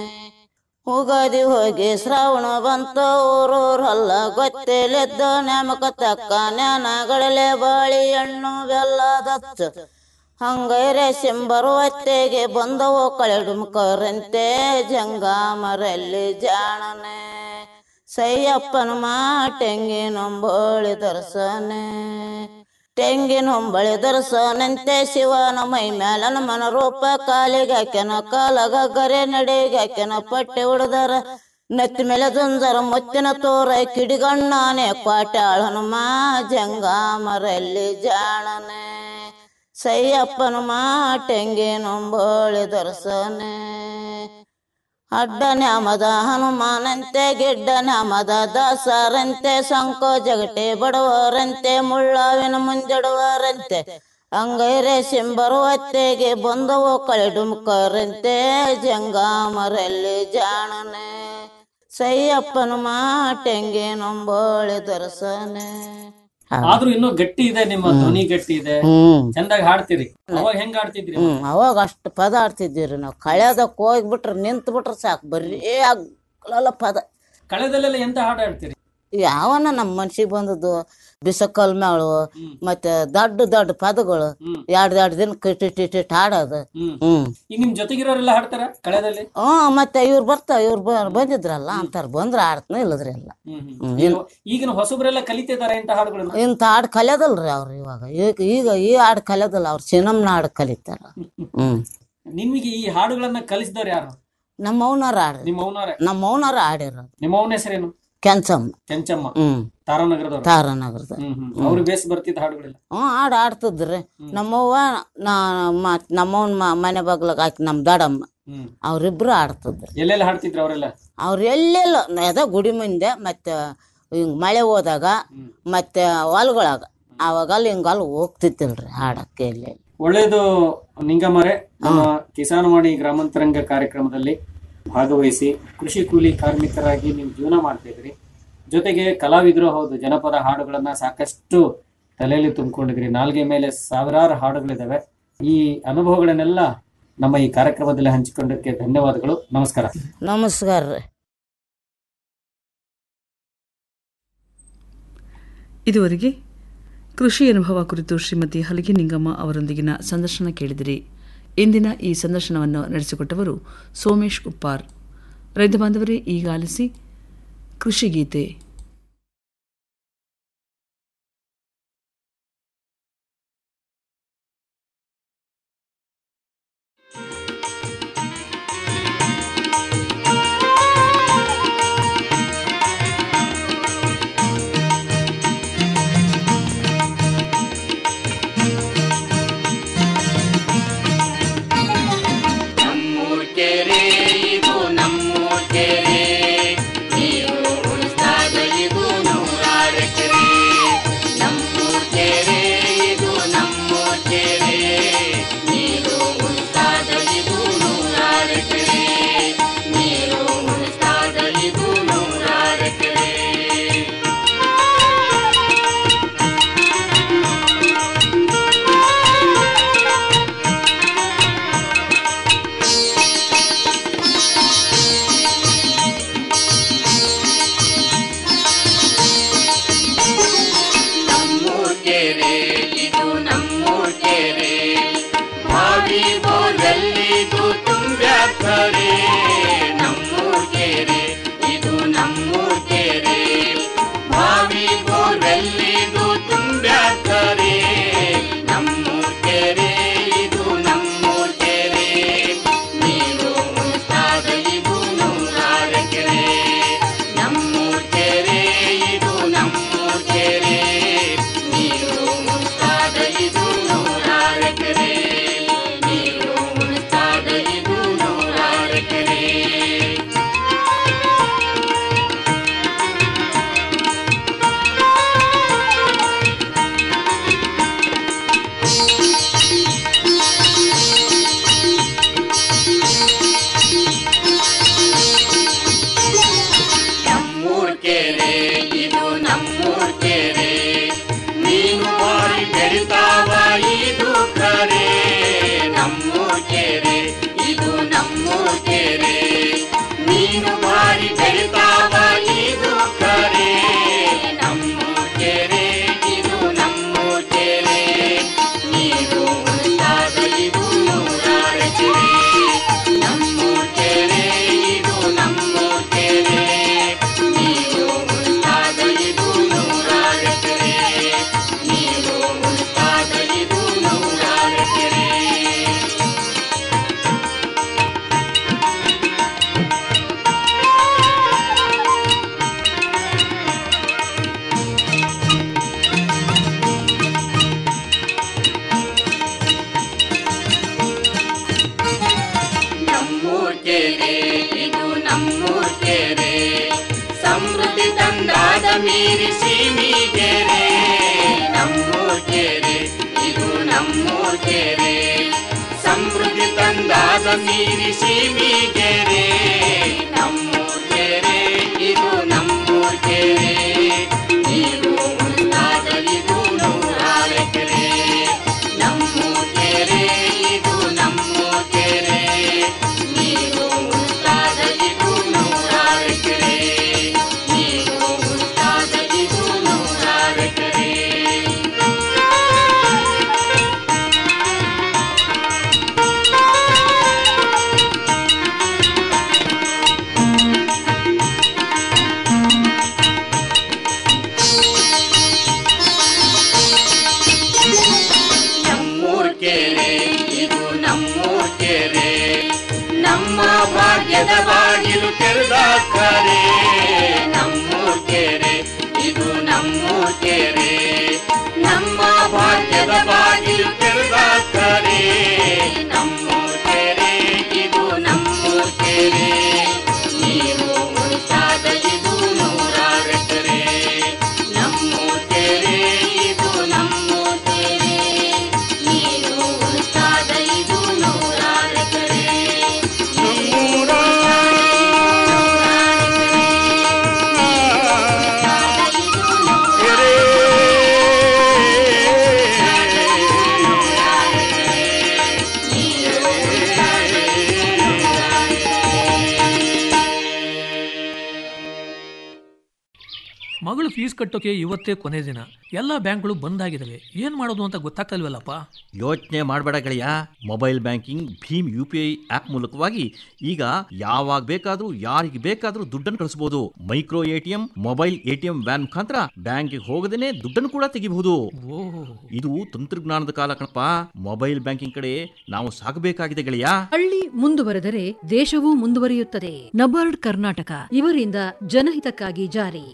ಉಗಾದಿ ಹೋಗಿ ಶ್ರಾವಣ ಬಂತ ಊರೂರಲ್ಲ ಗೊತ್ತಿಲ್ಲದ್ದು ನೇಮಕ ತಕ್ಕ ಜ್ಞಾನಗಳಲೆ ಬಾಳಿ ಹಣ್ಣು ಬೆಲ್ಲದಚ್ಚು ಹಂಗೈರೆ ಸಿಂಬರುವತ್ತೆಗೆ ಬಂದವು ಕಳೆಡುಮಕರಂತೆ ಜಂಗಾಮರಲ್ಲಿ ಜಾಣನೆ ಸಯ್ಯಪ್ಪನ ಮಾಟೆಂಗಿ ನೊಂಬೋಳಿ ದರ್ಶನೆ ತೆಂಗಿನ ಹೊಂಬಳಿ ದರ್ಶನಂತೆ ಶಿವನ ಮೈ ಮೇಲನ ಮನ ರೂಪ ಕಾಲಿಗೆ ಹಾಕ್ಯನ ಕಾಲಗ ಗರೆ ನಡೆಗೆ ಹಾಕ್ಯನ ಪಟ್ಟೆ ಉಡ್ದರ ನೆತ್ತಿ ಮೇಲೆ ದುಂಜರ ಮುತ್ತಿನ ತೋರ ಕಿಡಿಗಣ್ಣಾನೆ ಕ್ವಾಟ್ಯಾಳ ಹನುಮ ಜಂಗಾಮರಲ್ಲಿ ಜಾಣನೆ ಸಯ್ಯಪ್ಪನ ಮಾಟೆಂಗಿ ನೊಂಬೋಳಿ ದರ್ಶನೆ ಅಡ್ಡ ನ್ಯಾಮದ ಹನುಮಾನಂತೆ ಗಿಡ್ಡ ನ್ಯಾಮದ ದಾಸರಂತೆ ಸಂಕೋ ಜಗಟೆ ಬಡವರಂತೆ ಮುಳ್ಳಾವಿನ ಮುಂದಿಡುವರಂತೆ ಅಂಗೈರೆ ಸಿಂಬರುವತ್ತೆಗೆ ಬಂದವು ಕಳೆಡುಮುಖರಂತೆ ಜಂಗಾಮರಲ್ಲಿ ಜಾಣನೆ ಸಯ್ಯಪ್ಪನ ಮಾಟೆಂಗೆ ನಂಬೋಳೆ ದರ್ಶನೆ ಆದ್ರೂ ಇನ್ನೂ ಗಟ್ಟಿ ಇದೆ ನಿಮ್ಮ ಧ್ವನಿ ಗಟ್ಟಿ ಇದೆ ಹ್ಮ್. ಚಂದಾಗಿ ಹಾಡ್ತೀರಿ ಅವಾಗ ಹೆಂಗ್ ಹಾಡ್ತಿದ್ರಿ ಹ್ಮ್ ಅವಾಗ ಅಷ್ಟು ಪದ ಆಡ್ತಿದ್ದೀವ್ರಿ ನಾವು ಕಳ್ಯದಕ್ ಹೋಗ್ಬಿಟ್ರೆ ನಿಂತು ಬಿಟ್ರೆ ಸಾಕು ಬರೀ ಆಗ್ಲಲ್ಲ ಪದ ಕಳೆದಲ್ಲೆಲ್ಲ ಎಂತ ಹಾಡು ಹಾಡ್ತೀರಿ ಯಾವನ ನಮ್ಮ ಮನ್ಸಿಗೆ ಬಂದದ್ದು ಬಿಸಕಲ್ ಮೇಳು ಮತ್ತೆ ದೊಡ್ಡ ದೊಡ್ಡ ಪದಗಳು ಎರಡ್ ಎರಡ್ ದಿನ ಕಿಟ್ಟಿಟ್ಟಿಟ್ಟು ಹಾಡೋದು ಹ್ಮ್ ಈಗ ನಿಮ್ ಜೊತೆಗಿರೋರೆಲ್ಲ ಹಾಡ್ತಾರ ಕಳೆದಲ್ಲಿ ಹ್ಮ್ ಮತ್ತೆ ಇವ್ರು ಬರ್ತಾವ ಇವ್ರು ಬಂದಿದ್ರಲ್ಲ ಅಂತಾರ ಬಂದ್ರ ಆಡ್ತಾನೆ ಇಲ್ಲದ್ರಿ ಎಲ್ಲ ಹ್ಮ್. ಈಗ- ಈಗಿನ ಹೊಸಬ್ರೆಲ್ಲ ಕಲಿತಿದ್ದಾರೆ ಇಂತ ಹಾಡುಗಳನ್ನ ಇಂಥ ಹಾಡು ಕಲಿಯೋದಲ್ರಿ ಅವ್ರು ಇವಾಗ ಈಗ ಈಗ ಈ ಹಾಡು ಕಲಿಯೋದಲ್ಲ ಅವ್ರು ಚಿನ್ನಮ್ನ ಹಾಡು ಕಲಿತಾರ ಹ್ಮ್ ನಿಮಗೆ ಈ ಹಾಡುಗಳನ್ನ ಕಲಿಸಿದವ್ರು ಯಾರು ನಮ್ಮ ಮೌನಾರ ಹಾಡ್ರಿ ನಿಮ್ಮ ಅವನವರೇ ನಮ್ಮ ಮೌನಾರ ಹಾಡಿರೋದು ನಿಮ್ಮ ಅವನ ಹೆಸರೇನು ಕೆಂಚಮ್ಮ ಕೆಂಚಮ್ಮ ಹ್ಮ್ ತಾರಾನಗರದವ್ರು ತಾರಾನಗರದ ಹ್ಮ್ ಹ್ಮ್ ಅವ್ರಿಗೆ ಬೇಸ್ ಬರ್ತಿದ್ದ ಹಾಡುಗಳಿಲ್ಲ ಹ್ಞೂ ಹಾಡು ಆಡ್ತಿದ್ರಿ ನಮ್ಮವ್ವ ನಾ ಮತ್ ನಮ್ಮವನ್ ಮನೆ ಬಾಗ್ಲಾಗ ಹಾಕಿ ನಮ್ಮ ದಡಮ್ಮ ಹ್ಮ್ ಅವ್ರಿಬ್ರು ಆಡ್ತಿದ್ರು ಎಲ್ಲೆಲ್ಲ ಹಾಡ್ತಿದ್ರು ಅವರೆಲ್ಲ ಅವ್ರು ಎಲ್ಲೆಲ್ಲ ಅದ ಗುಡಿ ಮುಂದೆ ಮತ್ತೆ ಹಿಂಗ್ ಮಳೆ ಹೋದಾಗ ಮತ್ತೆ ಹೊಲ್ಗೊಳಗ ಅವಾಗಲ್ಲಿ ಹಿಂಗಲ್ಲಿ ಹೋಗ್ತಿತ್ತಿಲ್ರಿ ಹಾಡಕ್ಕೆ ಎಲ್ಲೆಲ್ಲಿ ಒಳ್ಳೇದು ನಿಂಗಮರೆ ನಮ್ಮ ಕಿಸಾನವಾಣಿ ಗ್ರಾಮಾಂತರಂಗ ಕಾರ್ಯಕ್ರಮದಲ್ಲಿ ಭಾಗವಹಿಸಿ ಕೃಷಿ ಕೂಲಿ ಕಾರ್ಮಿಕರಾಗಿ ನೀವು ಜೀವನ ಮಾಡ್ತಾ ಇದ್ರಿ ಜೊತೆಗೆ ಕಲಾವಿದರು ಹೌದು ಜನಪದ ಹಾಡುಗಳನ್ನ ಸಾಕಷ್ಟು ತಲೆಯಲ್ಲಿ ತುಂಬಿಕೊಂಡಿದ್ರಿ ನಾಲ್ಗೆ ಮೇಲೆ ಸಾವಿರಾರು ಹಾಡುಗಳಿದಾವೆ ಈ ಅನುಭವಗಳನ್ನೆಲ್ಲ ನಮ್ಮ ಈ ಕಾರ್ಯಕ್ರಮದಲ್ಲಿ ಹಂಚಿಕೊಂಡಕ್ಕೆ ಧನ್ಯವಾದಗಳು ನಮಸ್ಕಾರ ನಮಸ್ಕಾರ ರೀ ಇದುವರೆಗೆ ಕೃಷಿ ಅನುಭವ ಕುರಿತು ಶ್ರೀಮತಿ ಹಲಗಿ ನಿಂಗಮ್ಮ ಅವರೊಂದಿಗಿನ ಸಂದರ್ಶನ ಕೇಳಿದಿರಿ ಇಂದಿನ ಈ ಸಂದರ್ಶನವನ್ನು ನಡೆಸಿಕೊಟ್ಟವರು ಸೋಮೇಶ್ ಉಪ್ಪಾರ್ ರೈತ ಬಾಂಧವರೇ ಈಗ ಆಲಿಸಿ ಕೃಷಿ ಗೀತೆ ನಮ್ಮೂರ್ ಕೆರೆ ಇದು ನಮ್ಮೂರ್ ಕೆರೆ ನೀರು ಉಳಿಸ್ದಾಗ ಇದು ನೂರಾರು ಎಕರೆ ನಮ್ಮೂರ್ ಕೆರೆ ಇದು ನಮ್ಮೂರ್ ಕೆರೆ ನೀರು ಉಳಿಸ್ದಾಗ ಇದು ನೂರಾರು ಎಕರೆ ನೀರು ಉಳಿಸ್ದಾಗ ಇದು ನೂರಾರು ಎಕರೆ ನಮ್ಮೂರ್ ಕೆರೆ ಇದು ನಮ್ಮೂರ್ ಕೆರೆ ಬಾವಿ ಬೋರಲ್ಲಿದು ತುಂಬ್ಯಾಕರೆ ನಮ್ಮೂರ್ ಕೆರೆ ಇದು ನಮ್ಮೂರ್ ಕೆರೆ ಬಾವಿ ಬೋರಲ್ಲಿದು ತುಂಬ್ಯಾಕರೆ ನಮ್ಮೂರ್ ಕೆರೆ ಇದು ನಮ್ಮೂರ್ ಕೆರೆ ನೀರು ಉಳಿಸ್ದಾಗ ಇದು ನೂರಾರು ಎಕರೆ ನಮ್ಮೂರ್ ಕೆರೆ ಇದು ನಮ್ಮೂರ್ ಕೆರೆ ನೀರು ಉಳಿಸ್ದಾಗ ಇದು ನೂರಾರು ಎಕರೆ ನೀರು ಉಳಿಸ್ದಾಗ ಇದು ನೂರಾರು ಎಕರೆ ನಮ್ಮೂರ್ ಕೆರೆ ಇದು ನಮ್ಮೂರ್ ಕೆರೆ ಮೀನು ಬಾರಿ ಬೆಳಿತಾವ ಇದು ಕರೆ ನಮ್ಮೂರ್ ಕೆರೆ ಇದು ನಮ್ಮೂರ್ ಕೆರೆ ಮೀನು ಬಾರಿ ಬೆಳಿತಾವ ಇದು ಕರೆ ನಮ್ಮೂರ್ ಕೆರೆ ಇದು ನಮ್ಮೂರ್ ಕೆರೆ ನೀರು ಉಳಿದಾಗ ಇದು ನೂರಾರು ಎಕರೆ ನಮ್ಮೂರ್ ಕೆರೆ ಇದು ನಮ್ಮೂರ್ ಕೆರೆ ನೀರು ಉಳಿದಾಗ ಇದು ನೂರಾರು ಎಕರೆ ನೀರು ಉಳಿದಾಗ ಇದು ನೂರಾರು ಎಕರೆ ನಮ್ಮೂರ್ ಕೆರೆ ಇದು ನಮ್ಮೂರ್ ಕೆರೆ ಸಮೃದ್ಧಿ ತಂದಾದ ಮೀರಿ ಸೀಮಿ ಕೆರೆ ನಮ್ಮೂರ್ ಕೆರೆ ಇದು ನಮ್ಮ ಉತ್ಸಾಹದ ಮೀರಿ ಸೀಮಿಗೆರೆ ನಮ್ಮೂರ್ ಕೆರೆ ಇದು ನಮ್ಮೂರ್ ಕೆರೆ ನೀರು ಉತ್ಸಾಹದ ಇದು ನೂರಾರು ಎಕರೆ ನಮ್ಮೂರ್ ಕೆರೆ ಇದು ನಮ್ಮೂರ್ ಕೆರೆ ನೀರು ಉತ್ಸಾಹದ ಇದು ನೂರಾರು ಎಕರೆ ನೀರು ಉತ್ಸಾಹದ ಇದು ನೂರಾರು ಎಕರೆ ನಮ್ಮೂರ್ ಕೆರೆ ಇದು ನಮ್ಮೂರ್ ಕೆರೆ ನಮ್ಮ ಭಾಗ್ಯದ ಬಾಗಿಲು ತೆರೆದಾಕರೆ ನಮ್ಮೂರ್ ಕೆರೆ ಇದು ನಮ್ಮೂರ್ ಕೆರೆ ನಮ್ಮ ಭಾಗ್ಯದ ಬಾಗಿಲು ತೆರೆದಾಕರೆ ನಮ್ಮೂರ್ ಕೆರೆ ಇದು ನಮ್ಮೂರ್ ಕೆರೆ ನೀರು ಉಳಿಸಾದ ಇದು ನೂರಾರು ಎಕರೆ ನಮ್ಮೂರ್ ಕೆರೆ ಇದು ನಮ್ಮೂರ್ ಕೆರೆ ನೀರು ಉಳಿಸಾದ ಇದು ನೂರಾರು ಎಕರೆ ಮಗಳು ಫೀಸ್ ಕಟ್ಟೋಕೆ ಇವತ್ತೇ ಕೊನೆ ದಿನ ಎಲ್ಲ ಬ್ಯಾಂಕ್ಗಳು ಬಂದ್ ಆಗಿದಾವೆ ಏನ್ ಮಾಡೋದು ಅಂತ ಗೊತ್ತಾಗ್ತಲ್ವಲ್ಲಪ್ಪ ಯೋಚನೆ ಮಾಡಬೇಡ ಗೆಳೆಯ ಮೊಬೈಲ್ ಬ್ಯಾಂಕಿಂಗ್ ಭೀಮ್ ಯು ಪಿ ಐ ಆಪ್ ಮೂಲಕವಾಗಿ ಈಗ ಯಾವಾಗ ಬೇಕಾದ್ರೂ ಯಾರಿಗೆ ಬೇಕಾದ್ರೂ ದುಡ್ಡನ್ನು ಕಳಿಸಬಹುದು micro ATM mobile ATM van ಮುಖಾಂತರ ಬ್ಯಾಂಕ್ಗೆ ಹೋಗದೇನೆ ದುಡ್ಡನ್ನು ಕೂಡ ತೆಗಿಬಹುದು ಇದು ತಂತ್ರಜ್ಞಾನದ ಕಾಲ ಕಣಪ್ಪ ಮೊಬೈಲ್ ಬ್ಯಾಂಕಿಂಗ್ ಕಡೆ ನಾವು ಸಾಗಬೇಕಾಗಿದೆ ಗೆಳೆಯ ಹಳ್ಳಿ ಮುಂದುವರೆದರೆ ದೇಶವೂ ಮುಂದುವರಿಯುತ್ತದೆ ನಬಾರ್ಡ್ ಕರ್ನಾಟಕ ಇವರಿಂದ ಜನಹಿತಕ್ಕಾಗಿ ಜಾರಿ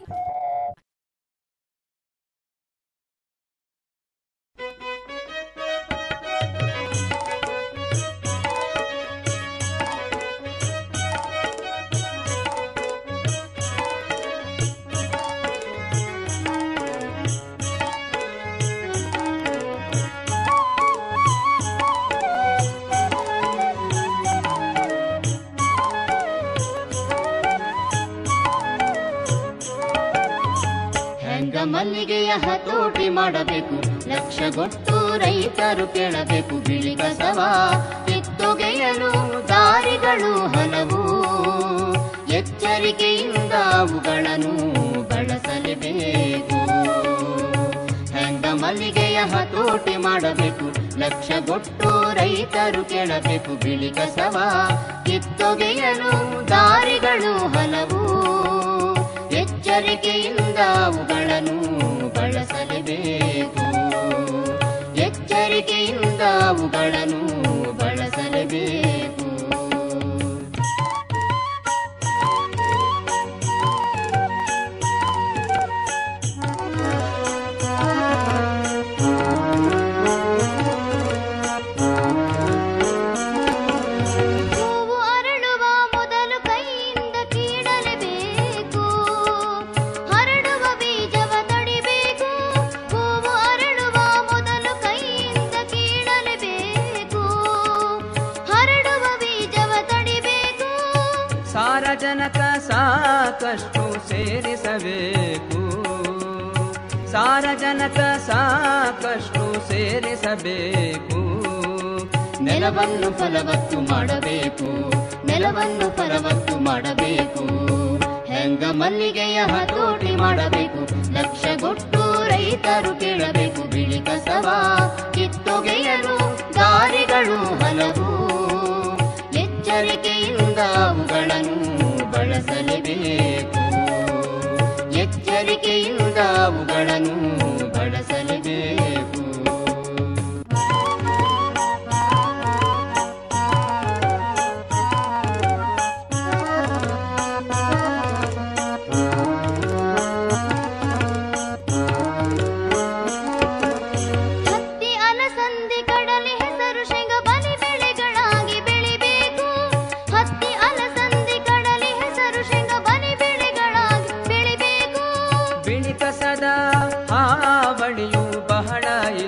ಹೆಂಗ ಮಲ್ಲಿಗೆಯ ಹತೋಟಿ ಮಾಡಬೇಕು ಲಕ್ಷಗೊಟ್ಟು ರೈತರು ಕೇಳಬೇಕು ಬಿಳಿ ಕಸವ ಕಿತ್ತೊಗೆಯಲು ದಾರಿಗಳು ಹಲವು ಎಚ್ಚರಿಕೆಯಿಂದ ಅವುಗಳನ್ನು ಬಳಸಲೇಬೇಕು ಹೆಂಗ ಮಲ್ಲಿಗೆಯ ಹತೋಟಿ ಮಾಡಬೇಕು ಲಕ್ಷಗೊಟ್ಟು ರೈತರು ಕೇಳಬೇಕು ಬಿಳಿ ಕಸವ ಕಿತ್ತೊಗೆಯಲು ದಾರಿಗಳು ಹಲವು ಎಚ್ಚರಿಕೆಯಿಂದ ಅವುಗಳನ್ನು ಬಳಸಲೇಬೇಕು ಎಚ್ಚರಿಕೆಯಿಂದ ಅವುಗಳನ್ನು ಬಳಸಲೇಬೇಕು ಹೂವು ಅರಳುವ ಮೊದಲು ಕೈಯಿಂದ ಕೀಳಲೇಬೇಕು ಹರಡುವ ಬೀಜವ ತಡಿಬೇಕು ಹೂವು ಅರಳುವ ಮೊದಲು ಕೈಯಿಂದ ಕೀಳಲೇಬೇಕು ಹರಡುವ ಬೀಜವ ತಡಿಬೇಕು ಸಾರಜನಕ ಸಾಕಷ್ಟು ಸೇರಿಸಬೇಕು ಸಾರಜನಕ ಸಾಕಷ್ಟು ಸೇರಿಸಬೇಕು ನೆಲವನ್ನು ಫಲವತ್ತು ಮಾಡಬೇಕು ನೆಲವನ್ನು ಫಲವತ್ತು ಮಾಡಬೇಕು ಹೆಂಗ ಮಲ್ಲಿಗೆಯ ಹತೋಟಿ ಮಾಡಬೇಕು ಲಕ್ಷಗೊಟ್ಟು ರೈತರು ಕೇಳಬೇಕು ಬಿಳಿ ಕಸವ ಕಿತ್ತೊಗೆಯಲು ದಾರಿಗಳು ಹಲವು ಎಚ್ಚರಿಕೆಯಿಂದ ಅವುಗಳನ್ನು ಬಳಸಲೇಬೇಕು ಎಚ್ಚರಿಕೆಯಿಂದ ಅವುಗಳನ್ನು ಬಳಸಲೇಬೇಕು ಹತ್ತಿ ಅಲಸಂದಿ ಕಡಲೆ ಹೆಸರು ಶೇಂಗ ಬಲಿ ಬೆಳೆಗಳಾಗಿ ಬೆಳಿಬೇಕು ಹತ್ತಿ ಅಲಸಂದಿ ಕಡಲೆ ಹೆಸರು ಶೇಂಗ ಬಲಿ ಬೆಳೆಗಳಾಗಿ ಬೆಳಿಬೇಕು ಬಿಳಿ ಕಸದ ಹಾವಳಿಯು ಬಹಳ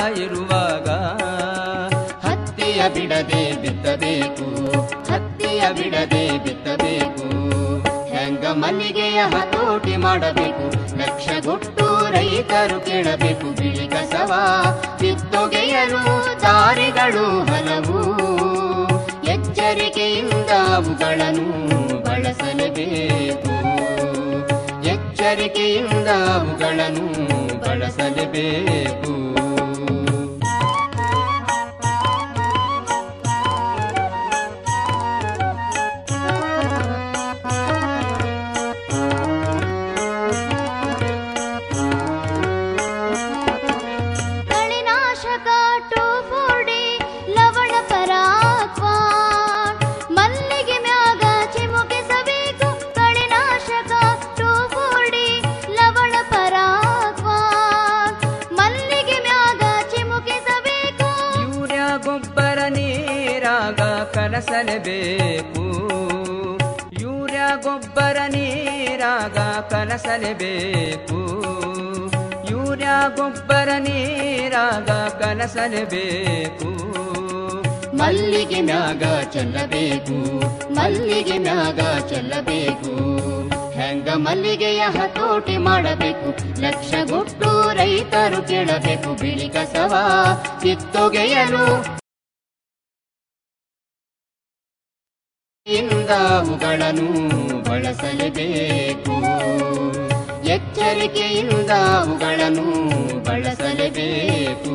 ಇರುವಾಗ ಹತ್ತಿಯ ಬಿಡದೆ ಬಿತ್ತಬೇಕು ಹತ್ತಿಯ ಬಿಡದೆ ಬಿತ್ತಬೇಕು ಹೆಂಗ ಮಲ್ಲಿಗೆಯ ಹತೋಟಿ ಮಾಡಬೇಕು ಲಕ್ಷಗೊಟ್ಟು ರೈತರು ಕೇಳಬೇಕು ಬಿಳಿ ಕಸವ ಕಿತ್ತೊಗೆಯಲು ದಾರಿಗಳು ಹಲವು ಎಚ್ಚರಿಕೆಯಿಂದ ಅವುಗಳನ್ನು ಬಳಸಲೇಬೇಕು ಎಚ್ಚರಿಕೆಯಿಂದ ಅವುಗಳನ್ನು ಬಳಸಲೇಬೇಕು ಕಳೆನಾಶಕ ಟೋಫೋಡಿ ಲವಣ ಪರಾಕ್ವಾನ್ ಮಲ್ಲಿಗೆ ಮ್ಯಾಗ ಚಿಮುಕಿಸಬೇಕು ಕಳೆನಾಶಕ ಟೋಫೋಡಿ ಲವಣ ಪರಾಕ್ವಾನ್ ಮಲ್ಲಿಗೆ ಮ್ಯಾಗ ಚಿಮುಕಿಸಬೇಕು ಯೂರಿಯಾ ಗೊಬ್ಬರ ನೀರಾಗ ಕಲಸಲೇಬೇಕು ಯೂರಿಯಾ ಗೊಬ್ಬರ ನೀರಾಗ ಕಲಸಲೇಬೇಕು ಯೂರಿಯಾ ಗೊಬ್ಬರ ನೀರಾಗ ಕಲಸಲೇಬೇಕು ಮಲ್ಲಿಗೆ ಮ್ಯಾಗ ಚೆಲ್ಲಬೇಕು ಮಲ್ಲಿಗೆ ಮ್ಯಾಗ ಚೆಲ್ಲಬೇಕು ಹೆಂಗ ಮಲ್ಲಿಗೆಯ ಹತೋಟಿ ಮಾಡಬೇಕು ಲಕ್ಷಗೊಟ್ಟು ರೈತರು ಕೇಳಬೇಕು ಬಿಳಿ ಕಸವ ಕಿತ್ತೊಗೆಯಲು ಇಂದ ಅವುಗಳನ್ನು ಬಳಸಲೇಬೇಕು ಎಚ್ಚರಿಕೆಯಿಂದ ಅವುಗಳನ್ನು ಬಳಸಲೇಬೇಕು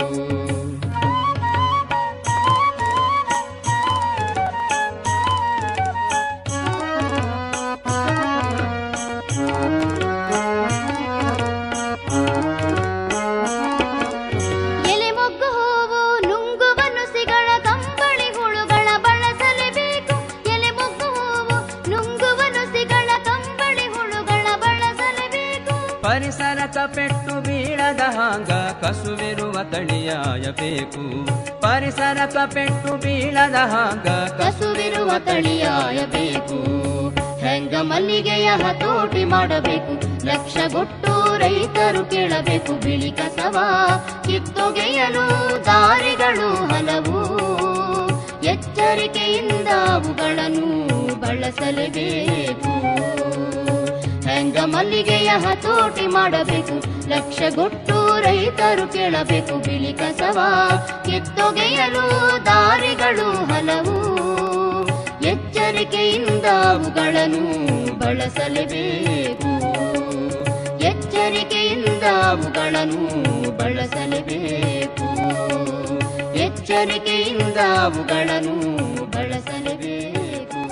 ಎಲೆ ಮೊಗ್ಗು ಹೂವು ನುಂಗುವ ನುಸಿಗಳ ಕಂಬಳಿ ಹುಳುಗಳ ಬಳಸಲೇಬೇಕು ಎಲೆ ಮೊಗ್ಗು ಹೂವು ನುಂಗುವ ನುಸಿಗಳ ಕಂಬಳಿ ಹುಳುಗಳ ಬಳಸಲೇಬೇಕು ಪರಿಸರಕ ಪೆಟ್ಟು ಬೀಳದ ಹಾಂಗ ಕಸುವಿರುವ ತಳಿಯಾಯಬೇಕು ಪರಿಸರಕ ಪೆಟ್ಟು ಬೀಳದ ಹಾಂಗ ಕಸುವಿರುವ ತಳಿಯಾಯಬೇಕು ಹೆಂಗ ಮಲ್ಲಿಗೆಯ ಹತೋಟಿ ಮಾಡಬೇಕು ಲಕ್ಷಗೊಟ್ಟು ರೈತರು ಕೇಳಬೇಕು ಬಿಳಿ ಕಸವ ಕಿತ್ತೊಗೆಯಲು ದಾರಿಗಳು ಹಲವು ಎಚ್ಚರಿಕೆಯಿಂದ ಅವುಗಳನ್ನು ಬಳಸಲೇಬೇಕು ಹೆಂಗ ಮಲ್ಲಿಗೆಯ ಹತೋಟಿ ಮಾಡಬೇಕು ಲಕ್ಷಗೊಟ್ಟು ರೈತರು ಕೇಳಬೇಕು ಬಿಳಿ ಕಸವ ಕಿತ್ತೊಗೆಯಲು ದಾರಿಗಳು ಹಲವು ಎಚ್ಚರಿಕೆಯಿಂದ ಅವುಗಳನ್ನು ಬಳಸಲೇಬೇಕು ಎಚ್ಚರಿಕೆಯಿಂದ ಅವುಗಳನ್ನು ಬಳಸಲೇಬೇಕು ಎಚ್ಚರಿಕೆಯಿಂದ ಅವುಗಳನ್ನು ಬಳಸಲೇಬೇಕು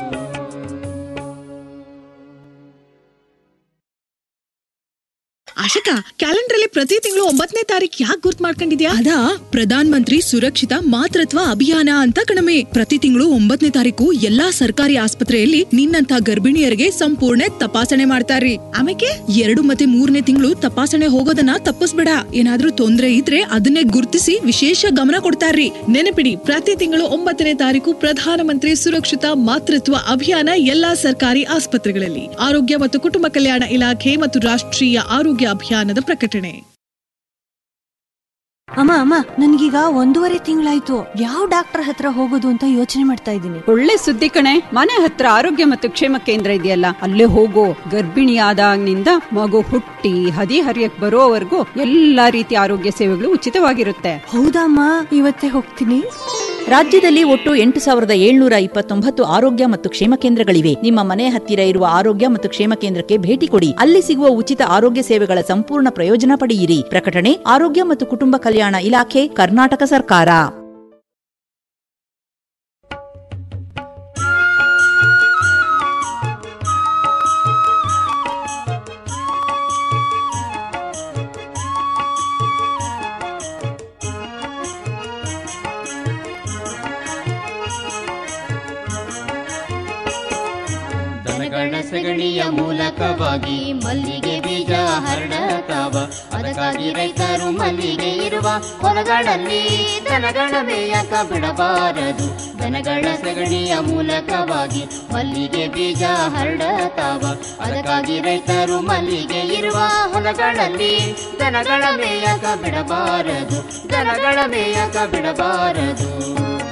ಆಶಿಕಾ ಕ್ಯಾಲೆಂಡರ್ ಅಲ್ಲಿ ಪ್ರತಿ ತಿಂಗಳು ಒಂಬತ್ತನೇ ತಾರೀಕು ಯಾಕೆ ಗುರ್ತ್ ಮಾಡ್ಕೊಂಡಿದ್ಯಾ ಅದಾ ಪ್ರಧಾನ್ ಮಂತ್ರಿ ಸುರಕ್ಷಿತ ಮಾತೃತ್ವ ಅಭಿಯಾನ ಅಂತ ಕಣಮೆ ಪ್ರತಿ ತಿಂಗಳು ಒಂಬತ್ತನೇ ತಾರೀಕು ಎಲ್ಲಾ ಸರ್ಕಾರಿ ಆಸ್ಪತ್ರೆಯಲ್ಲಿ ನಿನ್ನಂತ ಗರ್ಭಿಣಿಯರಿಗೆ ಸಂಪೂರ್ಣ ತಪಾಸಣೆ ಮಾಡ್ತಾರ್ರಿ ಆಮೇಲೆ ಎರಡು ಮತ್ತೆ ಮೂರನೇ ತಿಂಗಳು ತಪಾಸಣೆ ಹೋಗೋದನ್ನ ತಪ್ಪಿಸ್ಬೇಡ ಏನಾದ್ರೂ ತೊಂದ್ರೆ ಇದ್ರೆ ಅದನ್ನೇ ಗುರ್ತಿಸಿ ವಿಶೇಷ ಗಮನ ಕೊಡ್ತಾರ್ರಿ ನೆನಪಿಡಿ ಪ್ರತಿ ತಿಂಗಳು ಒಂಬತ್ತನೇ ತಾರೀಕು ಪ್ರಧಾನಮಂತ್ರಿ ಸುರಕ್ಷಿತ ಮಾತೃತ್ವ ಅಭಿಯಾನ ಎಲ್ಲಾ ಸರ್ಕಾರಿ ಆಸ್ಪತ್ರೆಗಳಲ್ಲಿ ಆರೋಗ್ಯ ಮತ್ತು ಕುಟುಂಬ ಕಲ್ಯಾಣ ಇಲಾಖೆ ಮತ್ತು ರಾಷ್ಟ್ರೀಯ ಆರೋಗ್ಯ ಅಭಿಯಾನದ ಪ್ರಕಟಣೆ ಅಮ್ಮ ಅಮ್ಮ ನನ್ಗೀಗ ಒಂದೂವರೆ ತಿಂಗಳಾಯ್ತು ಯಾವ ಡಾಕ್ಟರ್ ಹತ್ರ ಹೋಗೋದು ಅಂತ ಯೋಚನೆ ಮಾಡ್ತಾ ಇದ್ದೀನಿ ಒಳ್ಳೆ ಸುದ್ದಿ ಕಣೆ ಮನೆ ಹತ್ರ ಆರೋಗ್ಯ ಮತ್ತು ಕ್ಷೇಮ ಕೇಂದ್ರ ಇದೆಯಲ್ಲ ಅಲ್ಲೇ ಹೋಗೋ ಗರ್ಭಿಣಿಯಾದಾಗಿನಿಂದ ಮಗು ಹುಟ್ಟಿ ಹದಿ ಹರಿಯಕ್ ಬರೋವರೆಗೂ ಎಲ್ಲಾ ರೀತಿಯ ಆರೋಗ್ಯ ಸೇವೆಗಳು ಉಚಿತವಾಗಿರುತ್ತೆ ಹೌದಮ್ಮ ಇವತ್ತೇ ಹೋಗ್ತೀನಿ ರಾಜ್ಯದಲ್ಲಿ ಒಟ್ಟು ಎಂಟು ಸಾವಿರದ ಏಳ್ನೂರ ಇಪ್ಪತ್ತೊಂಬತ್ತು ಆರೋಗ್ಯ ಮತ್ತು ಕ್ಷೇಮ ಕೇಂದ್ರಗಳಿವೆ ನಿಮ್ಮ ಮನೆ ಹತ್ತಿರ ಇರುವ ಆರೋಗ್ಯ ಮತ್ತು ಕ್ಷೇಮ ಕೇಂದ್ರಕ್ಕೆ ಭೇಟಿ ಕೊಡಿ ಅಲ್ಲಿ ಸಿಗುವ ಉಚಿತ ಆರೋಗ್ಯ ಸೇವೆಗಳ ಸಂಪೂರ್ಣ ಪ್ರಯೋಜನ ಪಡೆಯಿರಿ ಪ್ರಕಟಣೆ ಆರೋಗ್ಯ ಮತ್ತು ಕುಟುಂಬ ಕಲ್ಯಾಣ ಇಲಾಖೆ ಕರ್ನಾಟಕ ಸರ್ಕಾರ ದನಗಳ ದನಗಳ ಸಗಣಿಯ ಮೂಲಕವಾಗಿ ಮಲ್ಲಿಗೆ ಬೀಜ ಹರಡತಾವ ಅದಕ್ಕಾಗಿ ರೈತರು ಮಲ್ಲಿಗೆ ಇರುವ ಹೊಲಗಳಲ್ಲಿ ದನಗಳ ಮೇಯಕ ಬಿಡಬಾರದು ದನಗಳ ಸಗಣಿಯ ಮೂಲಕವಾಗಿ ಮಲ್ಲಿಗೆ ಬೀಜ ಹರಡತಾವ ಅದಕ್ಕಾಗಿ ರೈತರು ಮಲ್ಲಿಗೆ ಇರುವ ಹೊಲಗಳಲ್ಲಿ ದನಗಳ ಮೇಯಕ ಬಿಡಬಾರದು ದನಗಳ ಮೇಯಕ ಬಿಡಬಾರದು